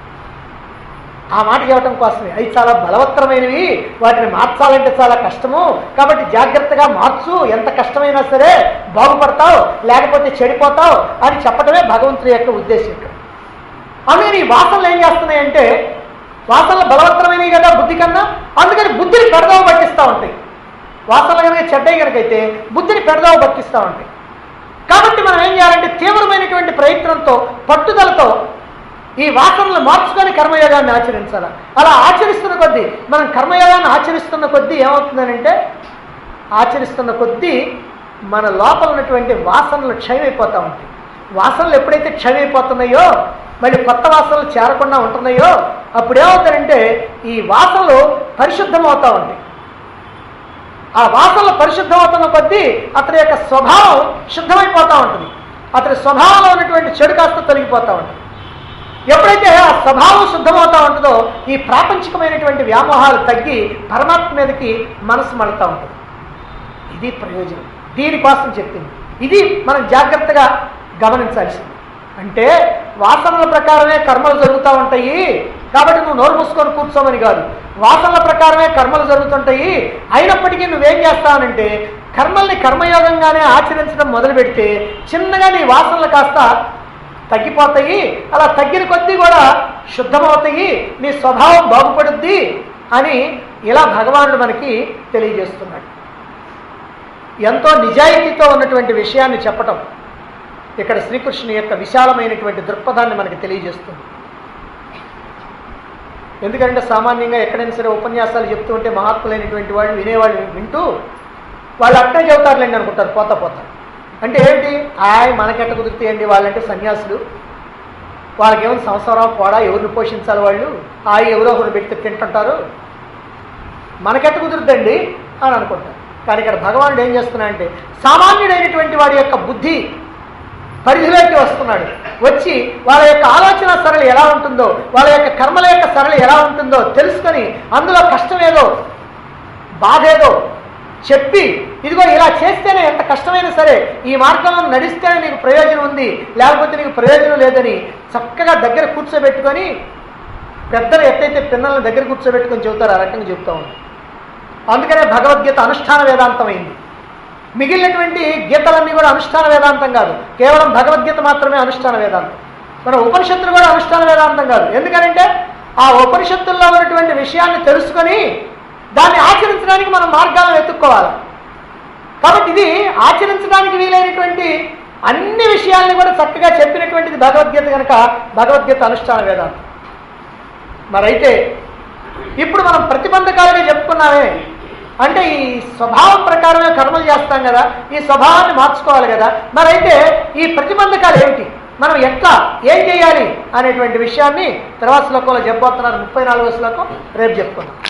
ఆ మాట చెప్పడం కోసమే అవి చాలా బలవత్తరమైనవి వాటిని మార్చాలంటే చాలా కష్టము కాబట్టి జాగ్రత్తగా మార్చు ఎంత కష్టమైనా సరే బాగుపడతావు లేకపోతే చెడిపోతావు అని చెప్పడమే భగవంతుడి యొక్క ఉద్దేశం ఇక్కడ అందుకని ఈ వాసనలు ఏం చేస్తున్నాయంటే వాసనలు బలవత్తరమైనవి కదా బుద్ధి కన్నా అందుకని బుద్ధిని పెడదావు పట్టిస్తూ ఉంటాయి వాసనలు కనుక చెడ్డయి కనుకైతే బుద్ధిని పెడదావు పట్టిస్తూ ఉంటాయి కాబట్టి మనం ఏం చేయాలంటే తీవ్రమైనటువంటి ప్రయత్నంతో పట్టుదలతో ఈ వాసనలు మార్చుకొని కర్మయోగాన్ని ఆచరించాలి అలా ఆచరిస్తున్న కొద్దీ మనం కర్మయోగాన్ని ఆచరిస్తున్న కొద్దీ ఏమవుతుందనంటే ఆచరిస్తున్న కొద్దీ మన లోపల ఉన్నటువంటి వాసనలు క్షయమైపోతూ ఉంటాయి వాసనలు ఎప్పుడైతే క్షయమైపోతున్నాయో మళ్ళీ కొత్త వాసనలు చేరకుండా ఉంటున్నాయో అప్పుడు ఏమవుతారంటే ఈ వాసనలు పరిశుద్ధమవుతా ఉంటాయి ఆ వాసనలు పరిశుద్ధమవుతున్న కొద్దీ అతని యొక్క స్వభావం శుద్ధమైపోతూ ఉంటుంది అతని స్వభావంలో ఉన్నటువంటి చెడు కాస్త తొలగిపోతూ ఉంటుంది ఎప్పుడైతే ఆ స్వభావం శుద్ధమవుతా ఉంటుందో ఈ ప్రాపంచికమైనటువంటి వ్యామోహాలు తగ్గి పరమాత్మ మీదకి మనసు మడుతూ ఉంటుంది ఇది ప్రయోజనం దీనికోసం చెప్పింది ఇది మనం జాగ్రత్తగా గమనించాల్సింది అంటే వాసనల ప్రకారమే కర్మలు జరుగుతూ ఉంటాయి కాబట్టి నువ్వు నోరు మూసుకొని కూర్చోమని కాదు వాసనల ప్రకారమే కర్మలు జరుగుతుంటాయి అయినప్పటికీ నువ్వేం చేస్తావనంటే కర్మల్ని కర్మయోగంగానే ఆచరించడం మొదలు పెడితే చిన్నగా నీ వాసనలు కాస్త తగ్గిపోతాయి అలా తగ్గిన కొద్దీ కూడా శుద్ధమవుతాయి నీ స్వభావం బాగుపడుద్ది అని ఇలా భగవానుడు మనకి తెలియజేస్తున్నాడు ఎంతో నిజాయితీతో ఉన్నటువంటి విషయాన్ని చెప్పటం ఇక్కడ శ్రీకృష్ణుని యొక్క విశాలమైనటువంటి దృక్పథాన్ని మనకి తెలియజేస్తుంది ఎందుకంటే సామాన్యంగా ఎక్కడైనా సరే ఉపన్యాసాలు చెప్తూ ఉంటే మహాత్ములైనటువంటి వాళ్ళు వినేవాళ్ళు వింటూ వాళ్ళు అట్టే చెబుతారులేండి అనుకుంటారు పోతా పోతా అంటే ఏంటి ఆయ్ మనకెట్ట కుదురుతాయండి వాళ్ళంటే సన్యాసులు వాళ్ళకేమో సంవత్సరం కూడా ఎవరిని పోషించాలి వాళ్ళు ఆయి ఎవరో ఒకరు పెడితే తింటుంటారు మనకెట్ట కుదురుద్దండి అని అనుకుంటారు కానీ ఇక్కడ భగవానుడు ఏం చేస్తున్నాడంటే సామాన్యుడైనటువంటి వాడి యొక్క బుద్ధి పరిధిలోకి వస్తున్నాడు వచ్చి వాళ్ళ యొక్క ఆలోచన సరళి ఎలా ఉంటుందో వాళ్ళ యొక్క కర్మల యొక్క సరళి ఎలా ఉంటుందో తెలుసుకొని అందులో కష్టమేదో బాధేదో చెప్పి ఇదిగో ఇలా చేస్తేనే ఎంత కష్టమైనా సరే ఈ మార్గంలో నడిస్తేనే నీకు ప్రయోజనం ఉంది లేకపోతే నీకు ప్రయోజనం లేదని చక్కగా దగ్గర కూర్చోబెట్టుకొని పెద్దలు ఎట్టయితే పిల్లల్ని దగ్గర కూర్చోబెట్టుకొని చెబుతారు ఆ రకంగా చెప్తా ఉన్నాను అందుకనే భగవద్గీత అనుష్ఠాన వేదాంతమైంది మిగిలినటువంటి గీతలన్నీ కూడా అనుష్ఠాన వేదాంతం కాదు కేవలం భగవద్గీత మాత్రమే అనుష్ఠాన వేదాంతం మన ఉపనిషత్తులు కూడా అనుష్ఠాన వేదాంతం కాదు ఎందుకంటే ఆ ఉపనిషత్తుల్లో ఉన్నటువంటి విషయాన్ని తెలుసుకొని దాన్ని ఆచరించడానికి మనం మార్గాలను వెతుక్కోవాలి కాబట్టి ఇది ఆచరించడానికి వీలైనటువంటి అన్ని విషయాల్ని కూడా చక్కగా చెప్పినటువంటిది భగవద్గీత కనుక భగవద్గీత అనుష్ఠాన వేదాంతం మరైతే ఇప్పుడు మనం ప్రతిబంధకాలుగా చెప్పుకున్నామే అంటే ఈ స్వభావం ప్రకారమే కర్మలు చేస్తాం కదా ఈ స్వభావాన్ని మార్చుకోవాలి కదా మరైతే ఈ ప్రతిబంధకాలు ఏమిటి మనం ఎట్లా ఏం చేయాలి అనేటువంటి విషయాన్ని తర్వాత శ్లోకంలో చెప్పబోతున్నారు ముప్పై నాలుగో శ్లోకం రేపు చెప్పుకుందాం